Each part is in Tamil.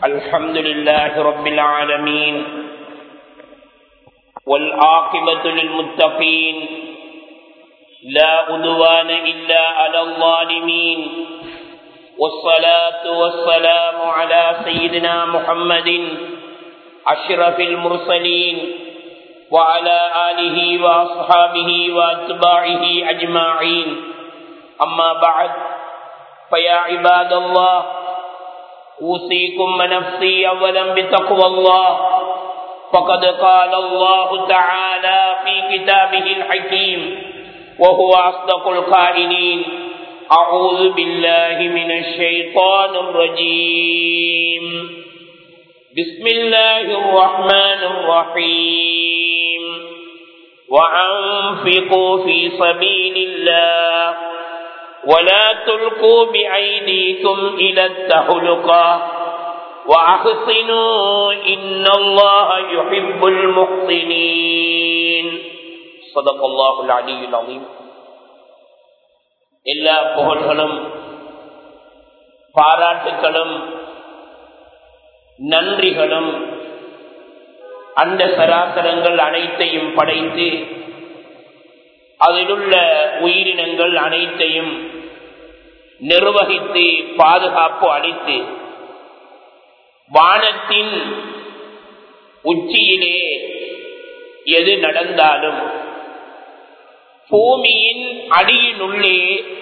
الحمد لله رب العالمين والعاقبة للمتقين لا أدوان إلا على الظالمين والصلاة والسلام على سيدنا محمد أشرف المرسلين وعلى آله وأصحابه وأتباعه أجمعين أما بعد فيا عباد الله أوصيكم ونفسي أولا بتقوى الله فقد قال الله تعالى في كتابه الحكيم وهو أصدق القائلين أعوذ بالله من الشيطان الرجيم بسم الله الرحمن الرحيم وأنفقوا في سبيل الله ولا تلقوا بأيديكم إلى التهلكة وأحسنوا إن الله يحب المحسنين صدق الله العلي العظيم எல்லா புகழ்களும் பாராட்டுகளும் நன்றிகளும் அந்த சராசரங்கள் அனைத்தையும் படைத்து அதிலுள்ள உயிரினங்கள் அனைத்தையும் நிர்வகித்து பாதுகாப்பு அளித்து வானத்தின் உச்சியிலே எது நடந்தாலும் பூமியின் அடியினுள்ளே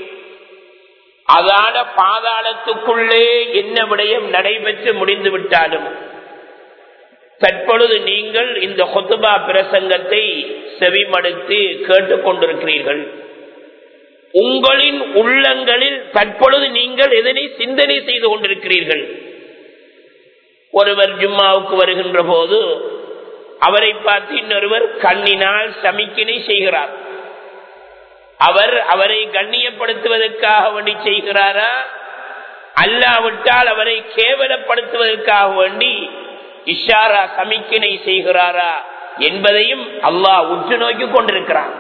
அதான பாதாளத்துக்குள்ளே என்ன விடயம் நடைபெற்று முடிந்து விட்டாலும் தற்பொழுது நீங்கள் இந்த கொத்துபா பிரசங்கத்தை செவிமடுத்து கேட்டுக்கொண்டிருக்கிறீர்கள் உங்களின் உள்ளங்களில் தற்பொழுது நீங்கள் எதனை சிந்தனை செய்து கொண்டிருக்கிறீர்கள் ஒருவர் ஜும்மாவுக்கு வருகின்ற போது அவரை பார்த்து இன்னொருவர் கண்ணினால் சமிக்கினை செய்கிறார் அவர் அவரை கண்ணியப்படுத்துவதற்காக வேண்டி செய்கிறாரா அல்லாவிட்டால் அவரை கேவலப்படுத்துவதற்காக வேண்டி இஷாரா சமிக்கினை செய்கிறாரா என்பதையும் அல்லாஹ் உற்று நோக்கி கொண்டிருக்கிறான்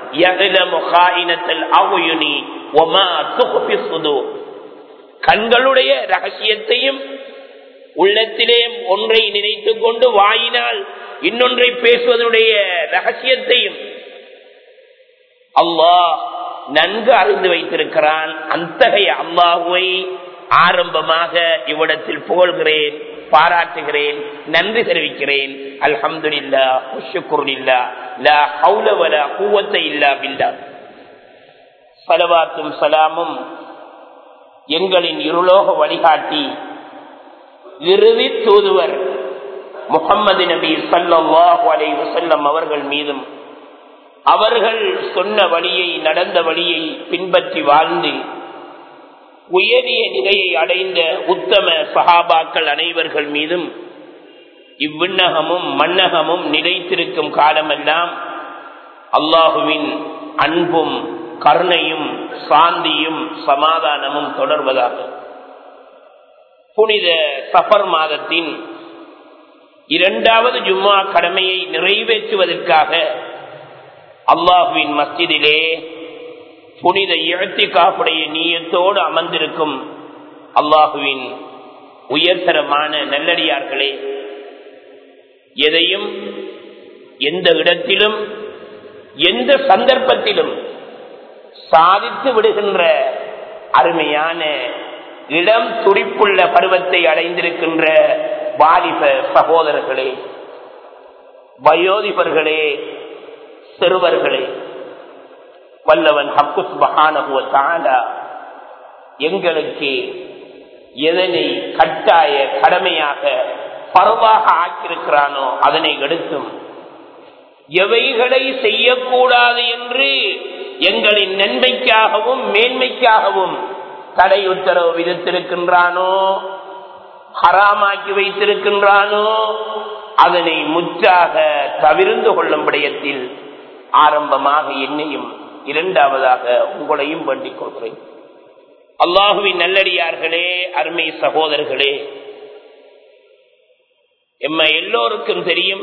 கண்களுடைய ரகசியத்தையும் உள்ளத்திலே ஒன்றை நினைத்துக் கொண்டு வாயினால் இன்னொன்றை பேசுவதனுடைய ரகசியத்தையும் அல்லாஹ் நன்கு அறிந்து வைத்திருக்கிறான் அத்தகைய அல்லாஹுவை ஆரம்பமாக இவ்விடத்தில் புகழ்கிறேன் பாராட்டுகிறேன் நன்றி தெரிவிக்கிறேன் அல்ஹம்துல்லா குஷுக்குருல்லா லா ஹவுலவல கூவத்தை இல்லா பில்லா சலவாத்தும் சலாமும் எங்களின் இருலோக வழிகாட்டி இறுதி தூதுவர் முகம்மது நபி சல்லாஹு அலை வசல்லம் அவர்கள் மீதும் அவர்கள் சொன்ன வழியை நடந்த வழியை பின்பற்றி வாழ்ந்து உயரிய நிலையை அடைந்த உத்தம சகாபாக்கள் அனைவர்கள் மீதும் இவ்விண்ணகமும் மன்னகமும் நிலைத்திருக்கும் காலமெல்லாம் அல்லாஹுவின் அன்பும் கருணையும் சாந்தியும் சமாதானமும் தொடர்வதாக புனித சஃபர் மாதத்தின் இரண்டாவது ஜும்மா கடமையை நிறைவேற்றுவதற்காக அல்லாஹுவின் மஸ்ஜிதிலே புனித இழத்தி காப்புடைய நீயத்தோடு அமர்ந்திருக்கும் அல்லாஹுவின் உயர்தரமான நல்லடியார்களே எதையும் எந்த இடத்திலும் எந்த சந்தர்ப்பத்திலும் சாதித்து விடுகின்ற அருமையான இடம் துடிப்புள்ள பருவத்தை அடைந்திருக்கின்ற வாலிப சகோதரர்களே வயோதிபர்களே சிறுவர்களே வல்லவன் ஹக்குஸ் மகானகுவ எங்களுக்கு எதனை கட்டாய கடமையாக பரவாக ஆக்கியிருக்கிறானோ அதனை எடுத்தும் எவைகளை செய்யக்கூடாது என்று எங்களின் நன்மைக்காகவும் மேன்மைக்காகவும் தடை உத்தரவு விதித்திருக்கின்றானோ ஹராமாக்கி வைத்திருக்கின்றானோ அதனை முற்றாக தவிர்ந்து கொள்ளும் விடயத்தில் ஆரம்பமாக என்னையும் இரண்டாவதாக உங்களையும் வேண்டிக் கொள்கிறேன் அல்லாஹுவின் நல்லடியார்களே அருமை சகோதரர்களே எம்ம எல்லோருக்கும் தெரியும்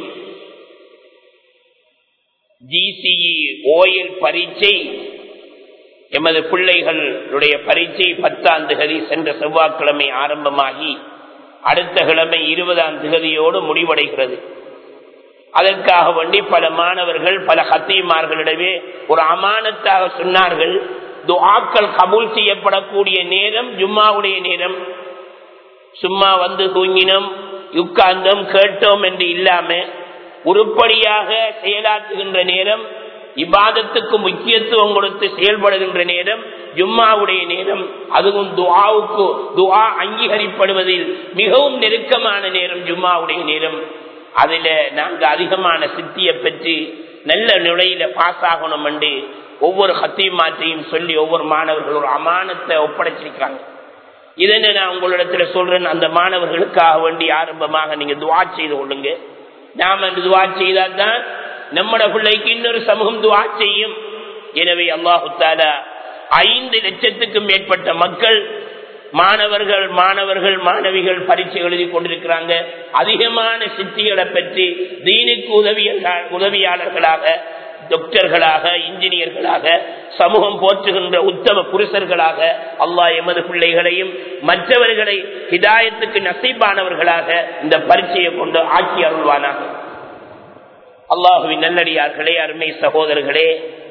ஜிசிஇ ஓயில் பரீட்சை எமது பிள்ளைகளுடைய பரீட்சை பத்தாண்டுகளில் சென்ற செவ்வாய்க்கிழமை ஆரம்பமாகி அடுத்த கிழமை இருபதாம் திகதியோடு முடிவடைகிறது அதற்காக வேண்டி பல மாணவர்கள் பல ஹத்தீமார்களிடமே ஒரு அமானத்தாக சொன்னார்கள் துஆக்கள் கபூல் செய்யப்படக்கூடிய நேரம் ஜும்மாவுடைய நேரம் சும்மா வந்து தூங்கினோம் உட்கார்ந்தோம் கேட்டோம் என்று இல்லாம உருப்படியாக செயலாற்றுகின்ற நேரம் இபாதத்துக்கு முக்கியத்துவம் கொடுத்து செயல்படுகின்ற நேரம் ஜும்மாவுடைய நேரம் அதுவும் துஆவுக்கு துஆ அங்கீகரிப்படுவதில் மிகவும் நெருக்கமான நேரம் ஜும்மாவுடைய நேரம் அதுல நாங்க அதிகமான சித்தியை பெற்று நல்ல நிலையில பாஸ் ஆகணும் என்று ஒவ்வொரு ஹத்தீமாற்றையும் சொல்லி ஒவ்வொரு மாணவர்கள் ஒரு அமானத்தை ஒப்படைச்சிருக்கிறாங்க இதனை நான் உங்களிடத்துல சொல்றேன் அந்த மாணவர்களுக்காக வேண்டி ஆரம்பமாக நீங்க துவா செய்து கொள்ளுங்க நாம அந்த துவா செய்தால் தான் நம்மட பிள்ளைக்கு இன்னொரு சமூகம் துவா செய்யும் எனவே அல்லாஹு தாலா ஐந்து லட்சத்துக்கும் மேற்பட்ட மக்கள் மாணவர்கள் மாணவர்கள் மாணவிகள் பரீட்சை எழுதி கொண்டிருக்கிறாங்க அதிகமான சித்திகளை பற்றி தீனுக்கு உதவியர்கள் உதவியாளர்களாக டாக்டர்களாக இன்ஜினியர்களாக சமூகம் போற்றுகின்ற உத்தம புருஷர்களாக அல்லாஹ் எமது பிள்ளைகளையும் மற்றவர்களை ஹிதாயத்துக்கு நசைப்பானவர்களாக இந்த பரீட்சையை கொண்டு ஆக்கி அருள்வானாக அல்லாஹுவின் நல்லடியார்களே அருமை சகோதரர்களே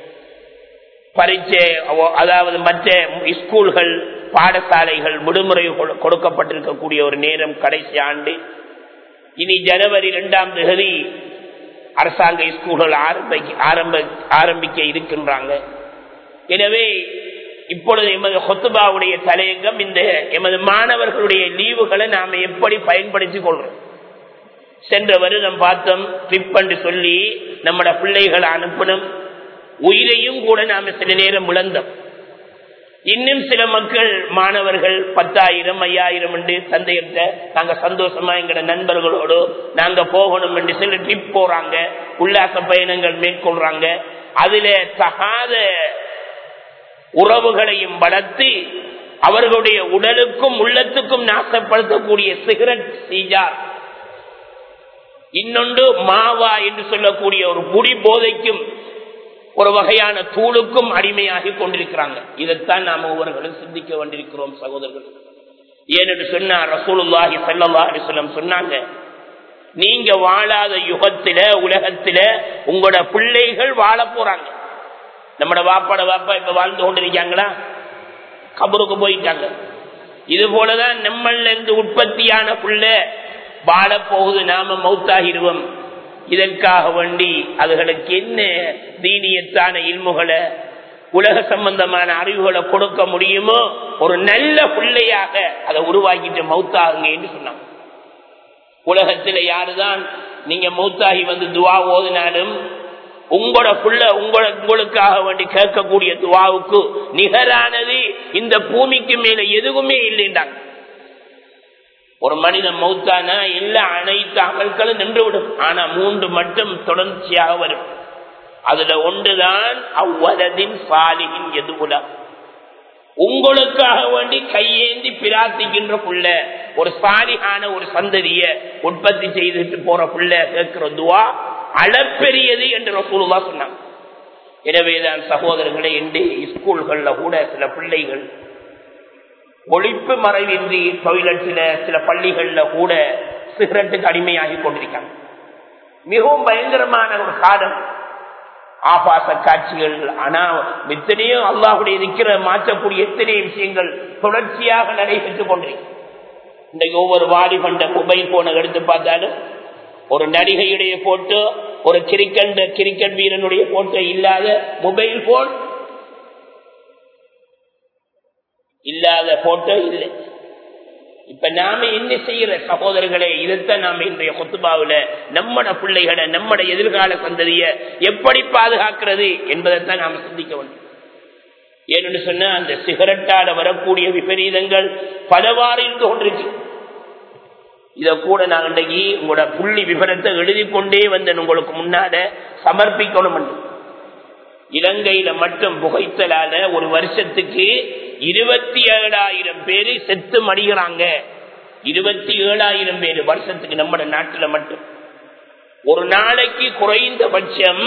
பரீட்சை அதாவது மற்ற ஸ்கூல்கள் பாடசாலைகள் விடுமுறை கொடுக்கப்பட்டிருக்கக்கூடிய ஒரு நேரம் கடைசி ஆண்டு இனி ஜனவரி இரண்டாம் தேதி அரசாங்க ஸ்கூல்கள் ஆரம்ப ஆரம்பிக்க இருக்கின்றாங்க எனவே இப்பொழுது எமது ஹொத்துபாவுடைய தலையங்கம் இந்த எமது மாணவர்களுடைய லீவுகளை நாம எப்படி பயன்படுத்திக் கொள்றோம் சென்ற வருடம் பார்த்தோம் ட்ரிப் என்று சொல்லி நம்மட பிள்ளைகளை அனுப்பணும் உயிரையும் கூட நாம சில நேரம் இழந்தோம் இன்னும் சில மக்கள் மாணவர்கள் பத்தாயிரம் ஐயாயிரம் என்று தந்தையிட்ட நாங்க சந்தோஷமா எங்கட நண்பர்களோடு நாங்க போகணும் என்று சில ட்ரிப் போறாங்க உல்லாச பயணங்கள் மேற்கொள்றாங்க அதுல தகாத உறவுகளையும் வளர்த்து அவர்களுடைய உடலுக்கும் உள்ளத்துக்கும் நாசப்படுத்தக்கூடிய சிகரெட் சீஜார் இன்னொன்று மாவா என்று சொல்லக்கூடிய ஒரு குடி போதைக்கும் ஒரு வகையான தூளுக்கும் அடிமையாகி கொண்டிருக்கிறாங்க இதைத்தான் நாம் ஒவ்வொருவர்களும் சிந்திக்க வேண்டியிருக்கிறோம் சகோதரர்கள் ஏனென்று சொன்னார் ரசூலுல்லாஹி சல்லா அலிஸ்லம் சொன்னாங்க நீங்க வாழாத யுகத்தில உலகத்தில உங்களோட பிள்ளைகள் வாழ போறாங்க நம்மட வாப்பாட வாப்பா இப்ப வாழ்ந்து கொண்டிருக்காங்களா கபருக்கு போயிட்டாங்க இது போலதான் நம்மள இருந்து உற்பத்தியான பிள்ளை வாழ போகுது நாம மௌத்தாகிடுவோம் இதற்காக வேண்டி அதுகளுக்கு என்ன தீனியத்தான இல்முகளை உலக சம்பந்தமான அறிவுகளை கொடுக்க முடியுமோ ஒரு நல்ல பிள்ளையாக அதை உருவாக்கிட்டு மௌத்தாகுங்க என்று சொன்னாங்க உலகத்தில் யாருதான் நீங்க மௌத்தாகி வந்து துவா ஓதினாலும் உங்களோட புள்ள உங்கள உங்களுக்காக வேண்டி கேட்கக்கூடிய துவாவுக்கு நிகரானது இந்த பூமிக்கு மேல எதுவுமே இல்லைன்றாங்க ஒரு மனிதன் மௌத்தானா எல்லா அனைத்து அமல்களும் நின்றுவிடும் ஆனா மூன்று மட்டும் தொடர்ச்சியாக வரும் அதுல ஒன்றுதான் அவ்வளதின் சாலிகின் எதுகுலம் உங்களுக்காக வேண்டி கையேந்தி பிரார்த்திக்கின்ற புள்ள ஒரு சாலிகான ஒரு சந்ததிய உற்பத்தி செய்துட்டு போற புள்ள கேட்கிற துவா அளப்பெரியது என்று ரசூலுல்லா சொன்னாங்க எனவேதான் சகோதரர்களே என்று ஸ்கூல்கள்ல கூட சில பிள்ளைகள் ஒழிப்பு மறைவின்றி டொய்லெட்ல சில பள்ளிகள்ல கூட சிகரெட்டுக்கு அடிமையாகி கொண்டிருக்காங்க மிகவும் பயங்கரமான ஒரு காலம் ஆபாச காட்சிகள் ஆனா எத்தனையோ அல்லாஹுடைய நிக்கிற மாற்றக்கூடிய எத்தனையோ விஷயங்கள் தொடர்ச்சியாக நடைபெற்றுக் கொண்டிருக்கு இன்றைக்கு ஒவ்வொரு வாலிபண்ட மொபைல் போனை எடுத்து பார்த்தாலும் ஒரு நடிகையுடைய போட்டோ ஒரு கிரிக்கெட் கிரிக்கெட் வீரனுடைய போட்டோ இல்லாத மொபைல் போன் இல்லாத போட்டோ இல்லை இப்ப நாம என்ன செய்யற சகோதரர்களே இதைத்தான் நாம இன்றைய கொத்துபாவில நம்மட பிள்ளைகளை நம்மட எதிர்கால சந்ததிய எப்படி பாதுகாக்கிறது என்பதைத்தான் நாம சிந்திக்க வேண்டும் ஏன்னு சொன்னா அந்த சிகரெட்டால வரக்கூடிய விபரீதங்கள் பலவாறு இருந்து கொண்டிருக்கு இத கூட நான் இன்றைக்கு உங்களோட புள்ளி விவரத்தை எழுதி கொண்டே வந்தேன் உங்களுக்கு முன்னால சமர்ப்பிக்கணும் இலங்கையில மட்டும் புகைத்தலால ஒரு வருஷத்துக்கு இருபத்தி ஏழாயிரம் பேரு செத்து மடிகிறாங்க இருபத்தி ஏழாயிரம் பேரு வருஷத்துக்கு நம்ம நாட்டுல மட்டும் ஒரு நாளைக்கு குறைந்தபட்சம்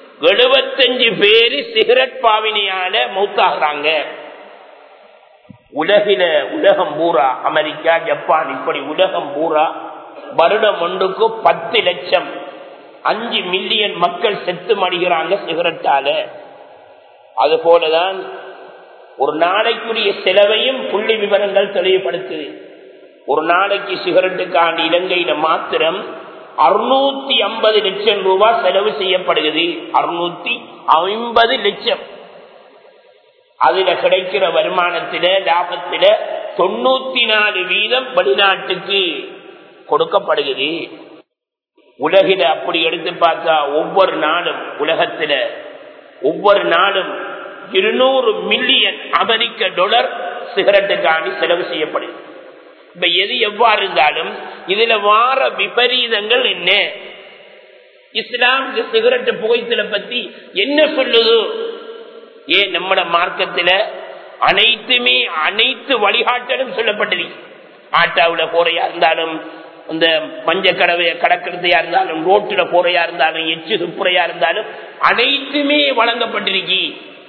எழுபத்தஞ்சு பேரு சிகரெட் பாவினையால மௌத்தாகிறாங்க உலகில உலகம் பூரா அமெரிக்கா ஜப்பான் இப்படி உலகம் பூரா வருடம் ஒன்றுக்கு பத்து லட்சம் அஞ்சு மில்லியன் மக்கள் செத்து மடிகிறாங்க சிகரெட்டால அது போலதான் ஒரு நாளைக்குரிய செலவையும் புள்ளி விவரங்கள் தெளிவுபடுத்துது ஒரு நாளைக்கு சிகரெட்டுக்காண்டி இலங்கையில மாத்திரம் அறுநூத்தி ஐம்பது லட்சம் ரூபாய் செலவு செய்யப்படுகிறது அறுநூத்தி ஐம்பது லட்சம் அதுல கிடைக்கிற வருமானத்தில லாபத்தில தொண்ணூத்தி நாலு வீதம் வெளிநாட்டுக்கு கொடுக்கப்படுகிறது உலகில அப்படி எடுத்து பார்த்தா ஒவ்வொரு நாளும் உலகத்தில ஒவ்வொரு நாளும் இருநூறு மில்லியன் அமெரிக்க டாலர் சிகரெட்டுக்காண்டி செலவு செய்யப்படுது இப்ப எது எவ்வாறு இருந்தாலும் இதுல வார விபரீதங்கள் என்ன இஸ்லாம் இந்த சிகரெட்டு புகைத்தலை பத்தி என்ன சொல்லுது ஏன் நம்மட மார்க்கத்துல அனைத்துமே அனைத்து வழிகாட்டலும் சொல்லப்பட்டது ஆட்டாவுல போறையா இருந்தாலும் இந்த மஞ்ச கடவைய கடக்கிறதையா இருந்தாலும் ரோட்டுல போறையா இருந்தாலும் எச்சு துப்புறையா இருந்தாலும் அனைத்துமே வழங்கப்பட்டிருக்கி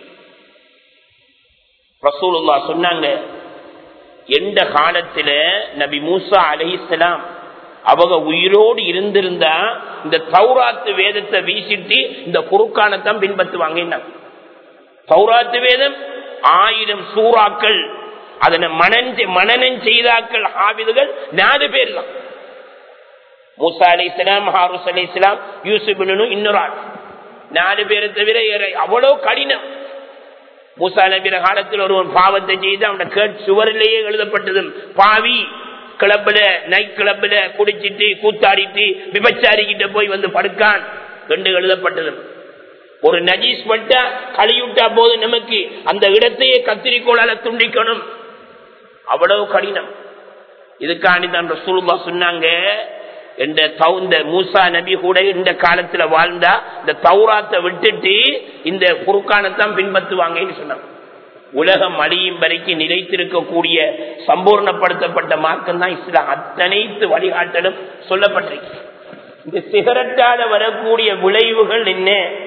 ரசூலுல்லா சொன்னாங்க எந்த காலத்துல நபி மூசா அலிஸ்லாம் அவங்க உயிரோடு இருந்திருந்தா இந்த தௌராத்து வேதத்தை வீசிட்டு இந்த குறுக்கானத்தான் பின்பற்றுவாங்க தௌராத்து வேதம் ஆயிரம் சூறாக்கள் அதனை மனன் மனநன் செய்தாக்கள் ஆவிதுகள் நாலு பேர் தான் மூசா அலி இஸ்லாம் ஹாரூஸ் அலி இஸ்லாம் யூசுப் இன்னொரு ஆள் நாலு பேரை தவிர அவ்வளவு கடினம் மூசா நபிர காலத்தில் ஒருவன் பாவத்தை செய்து அவன கேட் சுவரிலேயே எழுதப்பட்டதும் பாவி கிளப்புல நைட் கிளப்புல குடிச்சிட்டு கூத்தாடிட்டு விபச்சாரிக்கிட்ட போய் வந்து படுக்கான் கண்டு எழுதப்பட்டதும் ஒரு நஜீஸ் பட்டா கழிவிட்டா போது நமக்கு அந்த இடத்தையே கத்திரிக்கோளால துண்டிக்கணும் அவ்வளவு கடினம் இதுக்காண்டி தான் ரசூலுல்லா சொன்னாங்க இந்த மூசா நபி கூட இந்த காலத்துல வாழ்ந்தா இந்த தௌராத்தை விட்டுட்டு இந்த குறுக்கானத்தான் பின்பற்றுவாங்கன்னு சொன்னாங்க உலகம் அழியும் வரைக்கும் நிலைத்திருக்கக்கூடிய சம்பூர்ணப்படுத்தப்பட்ட மார்க்கம் தான் இஸ்லாம் அத்தனைத்து வழிகாட்டலும் சொல்லப்பட்டிருக்கு இந்த சிகரெட்டால வரக்கூடிய விளைவுகள் என்ன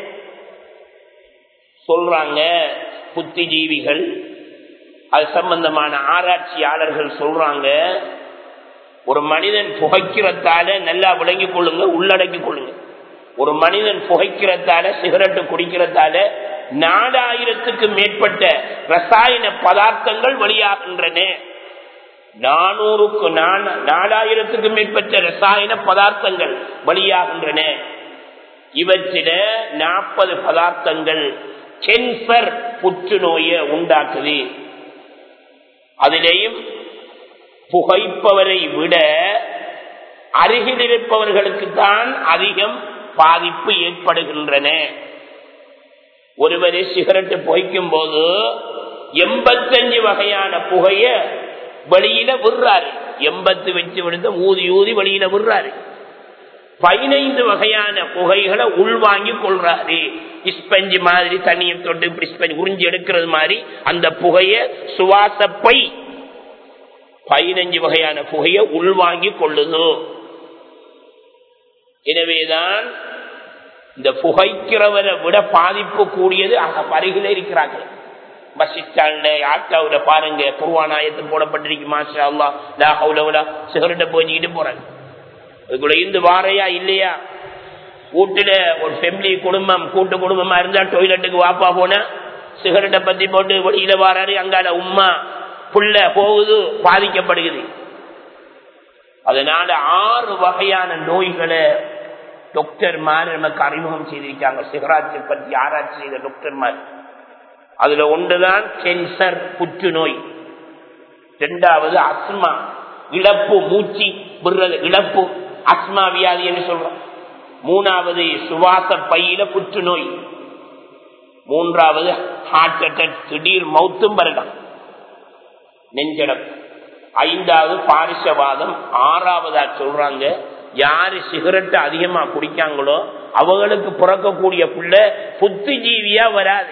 சொல்றாங்க புத்திஜீவிகள் அது சம்பந்தமான ஆராய்ச்சியாளர்கள் சொல்றாங்க ஒரு மனிதன் புகைக்கிறதால நல்லா விளங்கிக் கொள்ளுங்க உள்ளடக்கிக் கொள்ளுங்க ஒரு மனிதன் புகைக்கிறதால சிகரெட்டு குடிக்கிறதால நாலாயிரத்துக்கு மேற்பட்ட ரசாயன பதார்த்தங்கள் வெளியாகின்றன நானூறுக்கு நாலாயிரத்துக்கு மேற்பட்ட ரசாயன பதார்த்தங்கள் வெளியாகின்றன இவற்றில நாற்பது பதார்த்தங்கள் கேன்சர் புற்றுநோயை உண்டாக்குது அதிலேயும் புகைப்பவரை விட அருகில் இருப்பவர்களுக்கு தான் அதிகம் பாதிப்பு ஏற்படுகின்றன ஒருவரை சிகரெட்டு புகைக்கும் போது எண்பத்தஞ்சு வகையான புகைய வெளியில விடுறாரு எண்பத்து வச்சு விழுந்த ஊதி ஊதி வெளியில விடுறாரு பதினைந்து வகையான புகைகளை உள்வாங்கி கொள்றாரு இஸ்பஞ்சு மாதிரி தண்ணியை தொட்டு இப்படி ஸ்பஞ்சு உறிஞ்சி எடுக்கிறது மாதிரி அந்த புகைய சுவாசப்பை பதினஞ்சு வகையான புகையை உள்வாங்கி கொள்ளுது எனவேதான் இந்த புகைக்கிறவரை விட பாதிப்பு கூடியது அருகில இருக்கிறார்கள் பஸ் ஸ்டாண்ட்ல ஆட்டாவுல பாருங்க குருவானாயத்து போடப்பட்டிருக்கு மாஷா அல்லா லா ஹவுலா சிகரெட்டை போஞ்சிக்கிட்டு போறாங்க அதுக்குள்ள இருந்து வாரையா இல்லையா வீட்டுல ஒரு ஃபேமிலி குடும்பம் கூட்டு குடும்பமா இருந்தா டொய்லெட்டுக்கு வாப்பா போன சிகரெட்டை பத்தி போட்டு வெளியில வாராரு அங்கால உம்மா புள்ள போகுது பாதிக்கப்படுகிறது அதனால ஆறு வகையான நோய்களை டாக்டர்மார் நமக்கு அறிமுகம் செய்திருக்காங்க சிகராட்சி பற்றி ஆராய்ச்சி செய்த டாக்டர்மார் அதுல ஒன்றுதான் கேன்சர் புற்றுநோய் இரண்டாவது அஸ்மா இழப்பு மூச்சு விடுறது இழப்பு அஸ்மா வியாதி என்று சொல்றோம் மூணாவது சுவாச பையில புற்றுநோய் மூன்றாவது ஹார்ட் அட்டாக் திடீர் மௌத்தும் வரலாம் நெஞ்சடம் ஐந்தாவது பாரிசவாதம் ஆறாவதா சொல்றாங்க யாரு சிகரெட் அதிகமா குடிக்காங்களோ அவங்களுக்கு பிறக்கக்கூடிய புள்ள புத்திஜீவியா வராது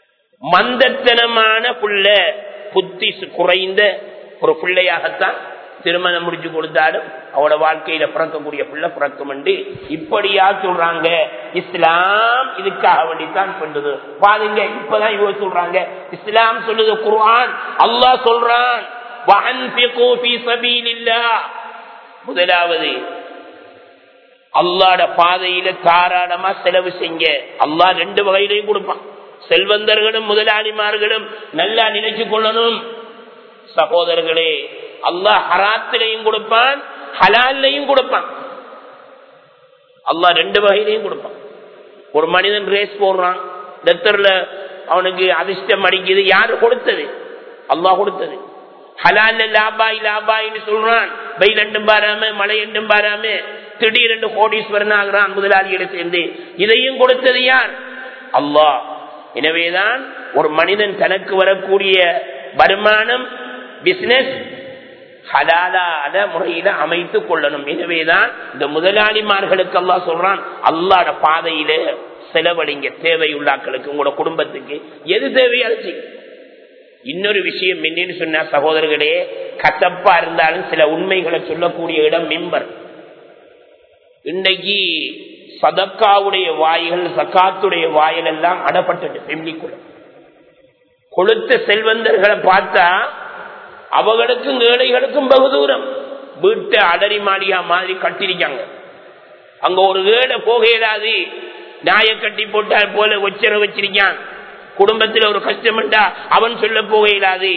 மந்தத்தனமான புள்ள புத்தி குறைந்த ஒரு பிள்ளையாகத்தான் திருமணம் முடிச்சு கொடுத்தாலும் அவட வாழ்க்கையில பிறக்கக்கூடிய பிள்ளை பிறக்கும் என்று இப்படியா சொல்றாங்க இஸ்லாம் இதுக்காக வேண்டித்தான் சொல்லுது பாருங்க இப்பதான் இவங்க சொல்றாங்க இஸ்லாம் சொல்லுது குர்ஆன் அல்லாஹ் சொல்றான் وَأَنْفِقُوا فِي سَبِيلِ اللَّهِ முதலாவது அல்லாட பாதையில தாராளமா செலவு செய்ய அல்லாஹ் ரெண்டு வகையிலையும் கொடுப்பான் செல்வந்தர்களும் முதலாளிமார்களும் நல்லா நினைச்சு கொள்ளணும் சகோதரர்களே அல்லாஹ் ஹராத்திலையும் கொடுப்பான் ஹலால்லையும் கொடுப்பான் அல்லாஹ் ரெண்டு வகையிலையும் கொடுப்பான் ஒரு மனிதன் ரேஸ் போடுறான் டெத்தர்ல அவனுக்கு அதிர்ஷ்டம் அடிக்குது யாரு கொடுத்தது அல்லாஹ் கொடுத்தது ஹலால்ல லாபாய் லாபாயின்னு சொல்றான் வெயில் ரெண்டும் பாராம மழை ரெண்டும் பாராம திடீரென்று கோடீஸ்வரன் ஆகிறான் முதலாளியிட சேர்ந்து இதையும் கொடுத்தது யார் அல்லாஹ் எனவேதான் ஒரு மனிதன் தனக்கு வரக்கூடிய வருமானம் பிசினஸ் ஹலாலான முறையில அமைத்துக் கொள்ளணும் எனவேதான் இந்த முதலாளிமார்களுக்கு அல்லாஹ் சொல்றான் அல்லாட பாதையில செலவழிங்க தேவையுள்ளாக்களுக்கு உங்களோட குடும்பத்துக்கு எது தேவையா இன்னொரு விஷயம் என்னன்னு சொன்னா சகோதரர்களே கசப்பா இருந்தாலும் சில உண்மைகளை சொல்லக்கூடிய இடம் மிம்பர் இன்னைக்கு சதக்காவுடைய வாய்கள் சக்காத்துடைய வாயில் எல்லாம் அடப்பட்டது ஃபெமிலிக்குள்ள கொளுத்த செல்வந்தர்களை பார்த்தா அவர்களுக்கும் ஏழைகளுக்கும் பகு தூரம் வீட்டை அடரி மாடியா மாதிரி கட்டிருக்காங்க அங்க ஒரு ஏழை போக இயலாது நாயை கட்டி போட்டால் போல ஒச்சர வச்சிருக்கான் குடும்பத்தில் ஒரு கஷ்டம்டா அவன் சொல்ல போக இயலாது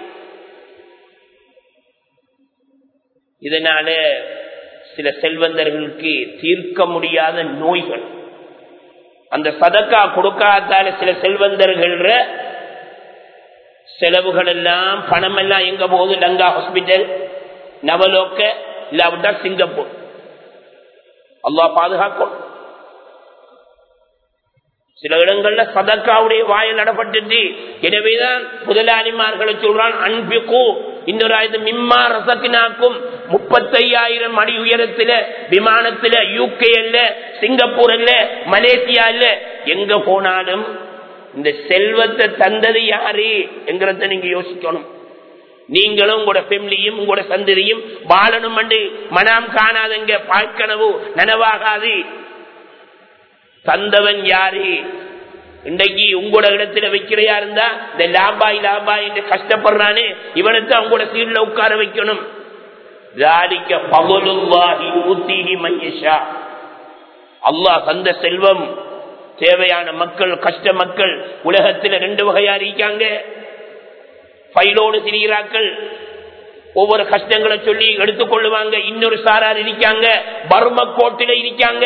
இதனால சில செல்வந்தர்களுக்கு தீர்க்க முடியாத நோய்கள் அந்த சதக்கா கொடுக்காதால சில செல்வந்தர்கள் செலவுகள் எல்லாம் பணம் எல்லாம் எங்க போகுது லங்கா ஹாஸ்பிட்டல் நவலோக்க இல்லாவிட்டா சிங்கப்பூர் அல்லாஹ் பாதுகாக்கும் சில இடங்கள்ல சதக்காவுடைய வாயில் நடப்பட்டு எனவேதான் முதலாளிமார்களை சொல்றான் அன்பிக்கு இன்னொரு ஆயுதம் மிம்மா ரசத்தினாக்கும் முப்பத்தையாயிரம் அடி உயரத்துல விமானத்துல யூகே அல்ல சிங்கப்பூர் அல்ல மலேசியா அல்ல எங்க போனாலும் இந்த செல்வத்தை தந்தது யாரு என்கிறத நீங்க யோசிக்கணும் நீங்களும் உங்களோட ஃபெமிலியும் உங்களோட சந்ததியும் வாழணும் என்று மனம் காணாதங்க பார்க்கனவு நனவாகாது தந்தவன் யாரு இன்றைக்கு உங்களோட இடத்துல வைக்கிறையா இருந்தா இந்த லாபாய் லாபாய் என்று கஷ்டப்படுறானே இவனுக்கு அவங்களோட சீட்ல உட்கார வைக்கணும் அல்லாஹ் தந்த செல்வம் தேவையான மக்கள் கஷ்ட மக்கள் உலகத்தில் ரெண்டு வகையா இருக்காங்க பயிலோடு திரிகிறார்கள் ஒவ்வொரு கஷ்டங்களை சொல்லி எடுத்துக்கொள்ளுவாங்க இன்னொரு சாரார் இருக்காங்க பர்ம கோட்டில இருக்காங்க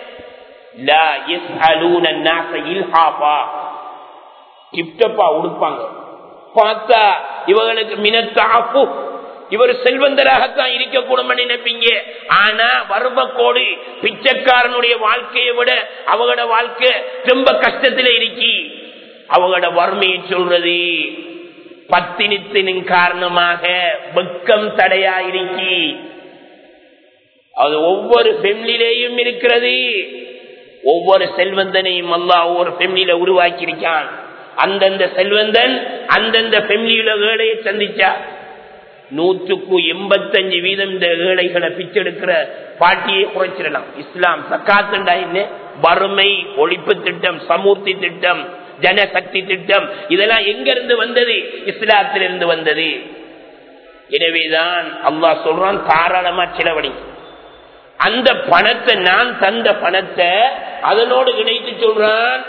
உடுப்பாங்க பார்த்தா இவங்களுக்கு மினத்தாப்பு இவர் செல்வந்தராகத்தான் இருக்கக்கூடும் நினைப்பீங்க ஆனா வறுமக்கோடு பிச்சைக்காரனுடைய வாழ்க்கையை விட அவங்களோட வாழ்க்கை ரொம்ப கஷ்டத்துல இருக்கி அவங்களோட வறுமையை சொல்றது பத்தினித்தின் காரணமாக வெக்கம் தடையா இருக்கி அது ஒவ்வொரு பெண்ணிலேயும் இருக்கிறது ஒவ்வொரு செல்வந்தனையும் அல்லா ஒவ்வொரு பெண்ணில உருவாக்கி இருக்கான் அந்தந்த செல்வந்தன் அந்தந்த பெண்ணில ஏழையை சந்திச்சா நூற்றுக்கு எண்பத்தஞ்சு வீதம் இந்த ஏழைகளை பிச்செடுக்கிற பாட்டியை குறைச்சிடலாம் இஸ்லாம் சக்காத்துண்டா என்ன வறுமை ஒழிப்பு திட்டம் சமூர்த்தி திட்டம் ஜனசக்தி திட்டம் இதெல்லாம் எங்க இருந்து வந்தது இஸ்லாத்திலிருந்து வந்தது எனவேதான் அல்லாஹ் சொல்றான் தாராளமா செலவழி அந்த பணத்தை நான் தந்த பணத்தை அதனோடு இணைத்து சொல்றான்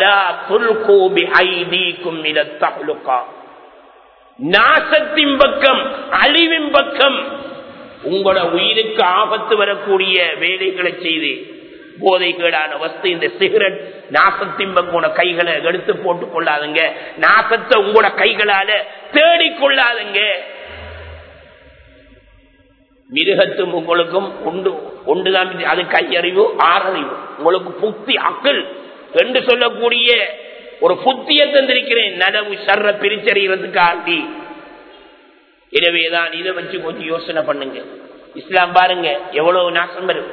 நாசத்தின் பக்கம் அழிவின் பக்கம் உங்களோட உயிருக்கு ஆபத்து வரக்கூடிய வேலைகளை செய்து போதைகேடான வஸ்து இந்த சிகரெட் நாசத்தின் பக்கம் கைகளை எடுத்து போட்டுக் கொள்ளாதுங்க நாசத்தை உங்களோட கைகளால தேடிக்கொள்ளாதுங்க மிருகத்தும் உங்களுக்கும் உண்டு ஒன்றுதான் அது கையறிவு ஆறறிவு உங்களுக்கு புத்தி அக்கல் என்று சொல்லக்கூடிய ஒரு புத்தியை தந்திருக்கிறேன் நனவு சர்ற பிரிச்சறிகிறதுக்கு ஆண்டி எனவேதான் இதை வச்சு கொஞ்சம் யோசனை பண்ணுங்க இஸ்லாம் பாருங்க எவ்வளவு நாசம் வரும்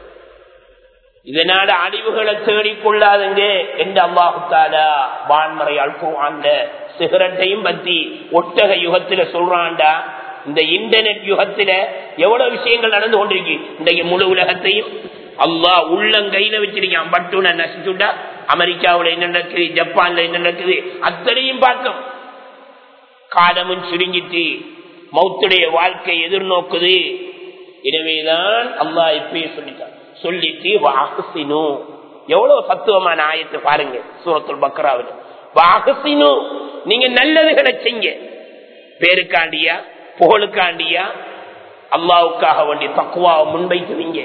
இதனால அழிவுகளை தேடிக்கொள்ளாதுங்க என்று அல்லாஹுத்தாலா வான்மறை அல்குவான்ல சிகரெட்டையும் பத்தி ஒட்டக யுகத்துல சொல்றான்டா இந்த இன்டர்நெட் யுகத்துல எவ்வளவு விஷயங்கள் நடந்து கொண்டிருக்கு இன்றைக்கு முழு உலகத்தையும் அல்லா உள்ளங்கையில வச்சிருக்கான் பட்டுன நசிச்சுட்டா அமெரிக்காவுல என்ன நடக்குது ஜப்பான்ல என்ன நடக்குது அத்தனையும் பார்க்கும் காலமும் சுருங்கிட்டு மௌத்துடைய வாழ்க்கை எதிர்நோக்குது எனவேதான் அல்லா இப்பயே சொல்லிட்டான் சொல்லிட்டு வாகசினு எவ்வளவு சத்துவமான ஆயத்தை பாருங்க சூரத்துல் பக்ராவில் வாகசினு நீங்க நல்லதுகளை செய்ய பேருக்காண்டியா புகழுக்காண்டியா அல்லாவுக்காக வேண்டி தக்குவாவை முன்வைக்குவீங்க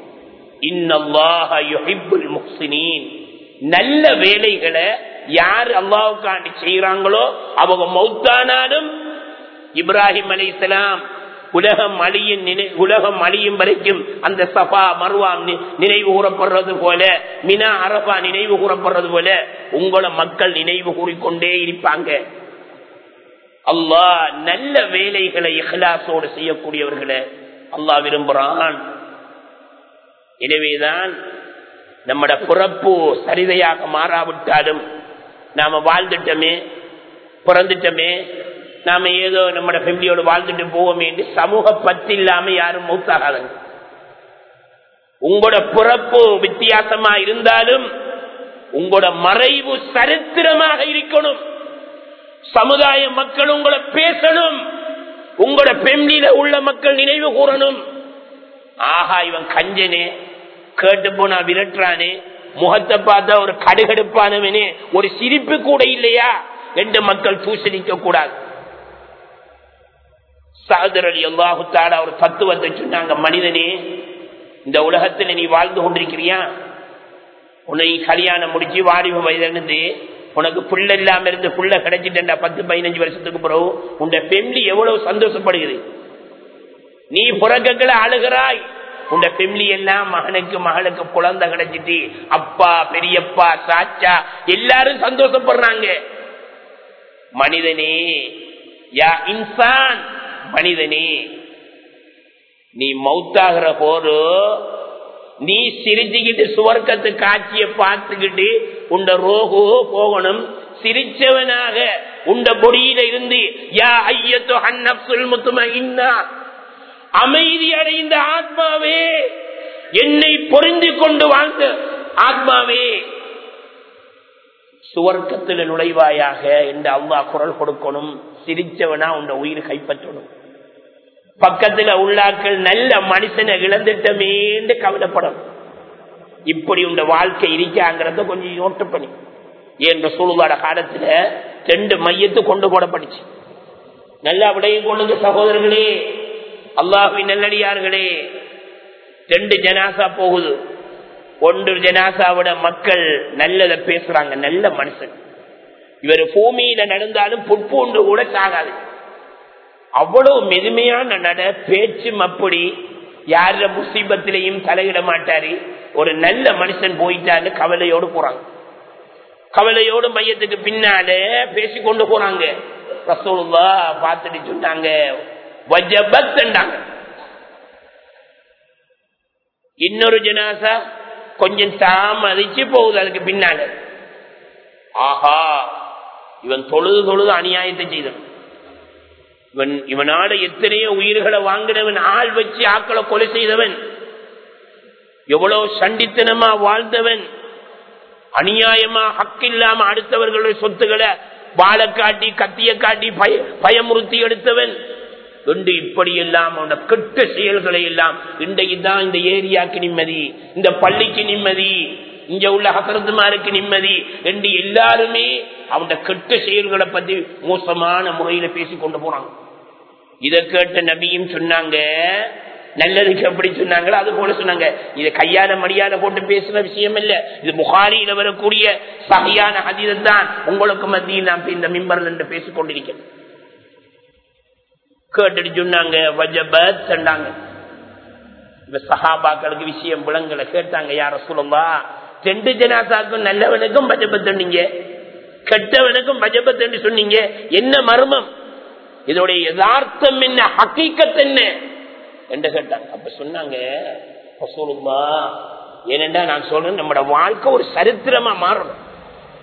நல்ல வேலைகளை யார் அல்லாவுக்காண்டி செய்யறாங்களோ அவங்க மௌத்தானாலும் இப்ராஹிம் அலி இஸ்லாம் உலகம் அழியும் உலகம் அழியும் வரைக்கும் அந்த சபா மர்வாம் நினைவு கூறப்படுறது போல மினா அரபா நினைவு கூறப்படுறது போல உங்கள மக்கள் நினைவு கூறிக்கொண்டே இருப்பாங்க அல்லாஹ் நல்ல வேலைகளை இஹ்லாசோடு செய்யக்கூடியவர்களை அல்லாஹ் விரும்புறான் எனவேதான் நம்மட பிறப்பு சரிதையாக மாறாவிட்டாலும் நாம வாழ்ந்துட்டோமே பிறந்துட்டோமே நாம ஏதோ நம்ம ஃபேமிலியோடு வாழ்ந்துட்டு போவோமே என்று சமூக பத்து இல்லாம யாரும் மூத்தாகாதங்க உங்களோட பிறப்பு வித்தியாசமா இருந்தாலும் உங்களோட மறைவு சரித்திரமாக இருக்கணும் சமுதாய மக்கள் உங்களை பேசணும் உங்களோட பெண்ணில உள்ள மக்கள் நினைவு கூறணும் ஆஹா இவன் கஞ்சனே கேட்டு போனா விரட்டுறானே முகத்தை பார்த்தா ஒரு கடுகடுப்பானவனே ஒரு சிரிப்பு கூட இல்லையா ரெண்டு மக்கள் தூசணிக்க கூடாது சாதர் அலி அல்லாஹுத்தாட ஒரு தத்துவத்தை சொன்னாங்க மனிதனே இந்த உலகத்துல நீ வாழ்ந்து கொண்டிருக்கிறியா உன்னை கல்யாணம் முடிச்சு வாலிப வயதிலிருந்து உனக்கு புள்ள இல்லாம இருந்து புள்ள கிடைச்சிட்டா பத்து பதினஞ்சு வருஷத்துக்கு பிறகு உன் பெம்லி எவ்வளவு சந்தோஷப்படுகிறது நீ புறக்கங்களை அழுகிறாய் உன் பெம்லி எல்லாம் மகனுக்கு மகளுக்கு குழந்தை கிடைச்சிட்டு அப்பா பெரியப்பா சாச்சா எல்லாரும் சந்தோஷப்படுறாங்க மனிதனே யா இன்சான் மனிதனே நீ மௌத்தாகிற போது நீ சிரிச்சுக்கிட்டு சுவர்க்கத்து காட்சியை பார்த்துக்கிட்டு உண்ட ரோகு போகணும் சிரிச்சவனாக உண்ட பொடியில இருந்து யா ஐயத்தோ அந்நப்சுல் முத்தும இன்னா அமைதி அடைந்த ஆத்மாவே என்னை பொருந்தி கொண்டு வாழ்ந்த ஆத்மாவே சுவர்க்கத்தில் நுழைவாயாக என்று அவ்வா குரல் கொடுக்கணும் சிரிச்சவனா உண்ட உயிர் கைப்பற்றணும் பக்கத்துல உள்ளாக்கள் நல்ல மனுஷனை இழந்துட்டமேன்னு கவலைப்படும் இப்படி உண்ட வாழ்க்கை இருக்காங்கிறத கொஞ்சம் யோட்டு பண்ணி என்ற சூழ்வாட காலத்துல ரெண்டு மையத்து கொண்டு போடப்பட்டுச்சு நல்லா விடையும் கொண்டு சகோதரர்களே அல்லாஹுவின் நல்லடியார்களே ரெண்டு ஜனாசா போகுது ஒன்று ஜனாசாவோட மக்கள் நல்லத பேசுறாங்க நல்ல மனுஷன் இவர் பூமியில நடந்தாலும் புட்பூண்டு கூட சாகாது அவ்வளவு மெதுமையான நட பேச்சும் அப்படி யார முசீபத்திலையும் தலையிட மாட்டாரு ஒரு நல்ல மனுஷன் போயிட்டாரு கவலையோடு போறாங்க கவலையோடு மையத்துக்கு பின்னால பேசி கொண்டு போறாங்க ரசோல்லா பார்த்துட்டு சொன்னாங்க வஜபத்ண்டாங்க இன்னொரு ஜனாசா கொஞ்சம் தாமதிச்சு போகுது அதுக்கு பின்னால ஆஹா இவன் தொழுது தொழுது அநியாயத்தை செய்தான் இவன் இவனால எத்தனையோ உயிர்களை வாங்கினவன் ஆள் வச்சு ஆக்களை கொலை செய்தவன் எவ்வளவு சண்டித்தனமா வாழ்ந்தவன் அநியாயமா ஹக்கில்லாம அடுத்தவர்களுடைய சொத்துக்களை வாழை காட்டி கத்திய காட்டி பய பயமுறுத்தி எடுத்தவன் என்று இப்படி எல்லாம் அவன கெட்ட செயல்களை எல்லாம் இன்றைக்கு தான் இந்த ஏரியாக்கு நிம்மதி இந்த பள்ளிக்கு நிம்மதி இங்க உள்ள ஹசரத்துமாருக்கு நிம்மதி என்று எல்லாருமே அவன கெட்ட செயல்களை பத்தி மோசமான முறையில பேசி கொண்டு போறாங்க இதை கேட்ட நபியும் சொன்னாங்க நல்லதுக்கு எப்படி சொன்னாங்களோ அது போல சொன்னாங்க இது கையால மடியால போட்டு பேசுற விஷயம் இல்ல இது புகாரியில வரக்கூடிய சகையான அதிதான் உங்களுக்கு மத்தியில் நாம் இந்த மிம்பர்ல இருந்து பேசிக் கொண்டிருக்கேன் கேட்டுட்டு சொன்னாங்க வஜபத் சொன்னாங்க இந்த சஹாபாக்களுக்கு விஷயம் விலங்குல கேட்டாங்க யார சொல்லவா ரெண்டு ஜனாசாக்கும் நல்லவனுக்கும் பஜபத் சொன்னீங்க கெட்டவனுக்கும் பஜபத் சொன்னீங்க என்ன மர்மம் இதோடைய யதார்த்தம் என்ன ஹக்கீக்கத் என்ன என்று கேட்டாங்க அப்ப சொன்னாங்க ரசூலுல்லா ஏனென்றா நான் சொல்றேன் நம்மட வாழ்க்கை ஒரு சரித்திரமா மாறணும்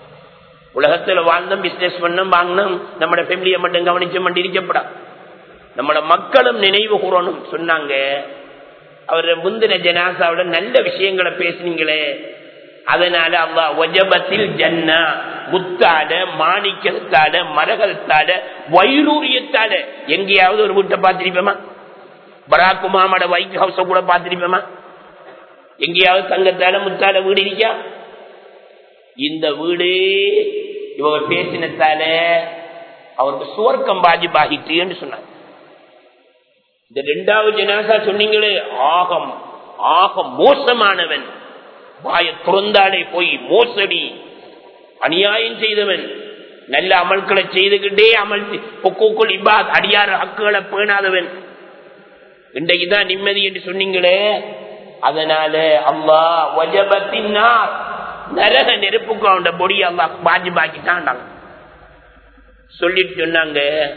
உலகத்துல வாழ்ந்தோம் பிசினஸ் பண்ணோம் வாங்கினோம் நம்மட ஃபேமிலியை மட்டும் கவனிச்ச மட்டும் இருக்கப்படா நம்மளோட மக்களும் நினைவு கூறணும் சொன்னாங்க அவர் முந்தின ஜனாசாவோட நல்ல விஷயங்களை பேசுனீங்களே அதனால அல்லா ஒஜபத்தில் ஜன்னா முத்தாட மாணிக்கத்தாட மரகத்தாட வைரூரியத்தாட எங்கேயாவது ஒரு வீட்டை பார்த்திருப்போமா பராக் உமாமோட ஒயிட் ஹவுஸ கூட பார்த்திருப்போமா எங்கேயாவது தங்கத்தால முத்தால வீடு இருக்கா இந்த வீடு இவங்க பேசினத்தால அவருக்கு சுவர்க்கம் பாஜிபாகிட்டுன்னு சொன்னாங்க இந்த ரெண்டாவது ஜனாசா சொன்னீங்களே ஆகம் ஆகம் மோசமானவன் வாய துறந்தாலே போய் மோசடி அநியாயம் செய்தவன் நல்ல அமல்களை செய்துகிட்டே அமல் பொக்குக்குள் இபாத் அடியார் ஹக்குகளை பேணாதவன் இன்றைக்குதான் நிம்மதி என்று சொன்னீங்களே அதனால அம்மா வஜபத்தினார் நரக நெருப்புக்கு அவன் பொடி அல்லா பாஜி பாக்கிட்டாண்டாங்க சொல்லிட்டு சொன்னாங்க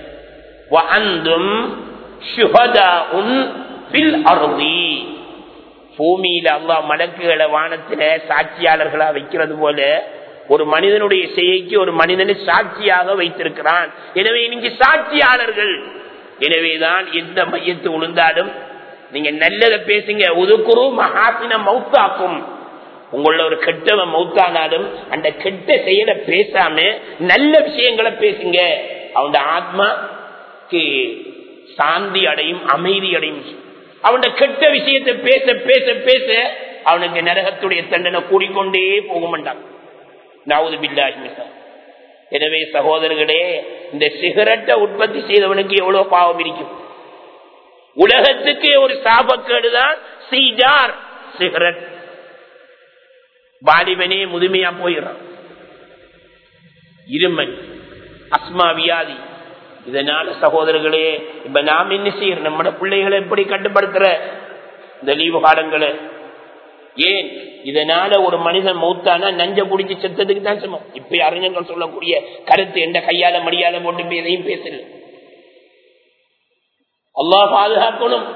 பூமியில அல்லா மலக்குகளை வானத்துல சாட்சியாளர்களா வைக்கிறது போல ஒரு மனிதனுடைய செய்கைக்கு ஒரு மனிதனை சாட்சியாக வைத்திருக்கிறான் எனவே நீங்க சாட்சியாளர்கள் எனவேதான் எந்த மையத்து உளுந்தாலும் நீங்க நல்லதை பேசுங்க உதுக்குரு மகாசின மௌத்தாக்கும் உங்கள ஒரு கெட்டவன் மௌத்தானாலும் அந்த கெட்ட செயலை பேசாம நல்ல விஷயங்களை பேசுங்க அவன் ஆத்மாக்கு சாந்தி அடையும் அமைதி அடையும் அவன் கெட்ட விஷயத்தை பேச பேச பேச அவனுக்கு நரகத்துடைய தண்டனை கூடிக்கொண்டே போக மாட்டான் நாவது பில்லாஹி எனவே சகோதரர்களே இந்த சிகரெட்டை உற்பத்தி செய்தவனுக்கு எவ்வளவு பாவம் இருக்கும் உலகத்துக்கு ஒரு சாபக்கேடுதான் சீஜார் சிகரெட் வாலிபனே முதுமையா போயிடுறான் இருமல் அஸ்மா வியாதி இதனால சகோதரர்களே இப்ப நாம் என்ன செய்யறோம் நம்ம பிள்ளைகளை எப்படி கட்டுப்படுத்துற இந்த லீவு காலங்களை ஏன் இதனால ஒரு மனிதன் மௌத்தானா நஞ்ச குடிச்சு செத்ததுக்கு தான் சமம் இப்ப அறிஞர்கள் சொல்லக்கூடிய கருத்து எந்த கையால மடியால போட்டு எதையும் பேசல அல்லாஹ் பாதுகாக்கணும்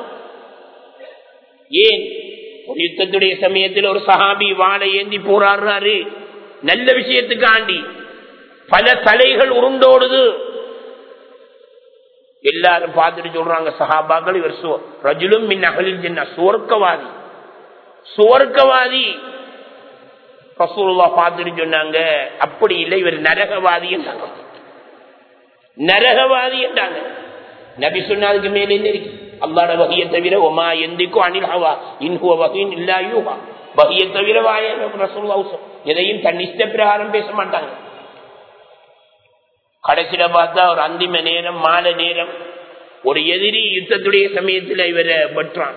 ஏன் ஒரு யுத்தத்துடைய சமயத்தில் ஒரு சஹாபி வாழை ஏந்தி போராடுறாரு நல்ல விஷயத்துக்காண்டி பல தலைகள் உருண்டோடுது எல்லாரும் பார்த்துட்டு சொல்றாங்க சஹாபாக்கள் இவர் ரஜுலும் மின் அகலில் ஜென்னா சுவர்க்கவாதி சுவர்க்கவாதி ரசூலுல்லா பார்த்துட்டு சொன்னாங்க அப்படி இல்லை இவர் நரகவாதி என்றாங்க நரகவாதி என்றாங்க நபி சொன்னதுக்கு மேல என்ன இருக்கு அல்லாட வகையை தவிர ஒமா எந்திக்கும் அனில் ஹவா இன்ஹுவ வகையின் இல்லா யூஹா வகையை தவிர வாய ரசூலுல்லா எதையும் தன் இஷ்ட பிரகாரம் பேச மாட்டாங்க கடைசியில பார்த்தா ஒரு அந்திம நேரம் மாலை நேரம் ஒரு எதிரி யுத்தத்துடைய சமயத்தில் இவரை வெட்டுறான்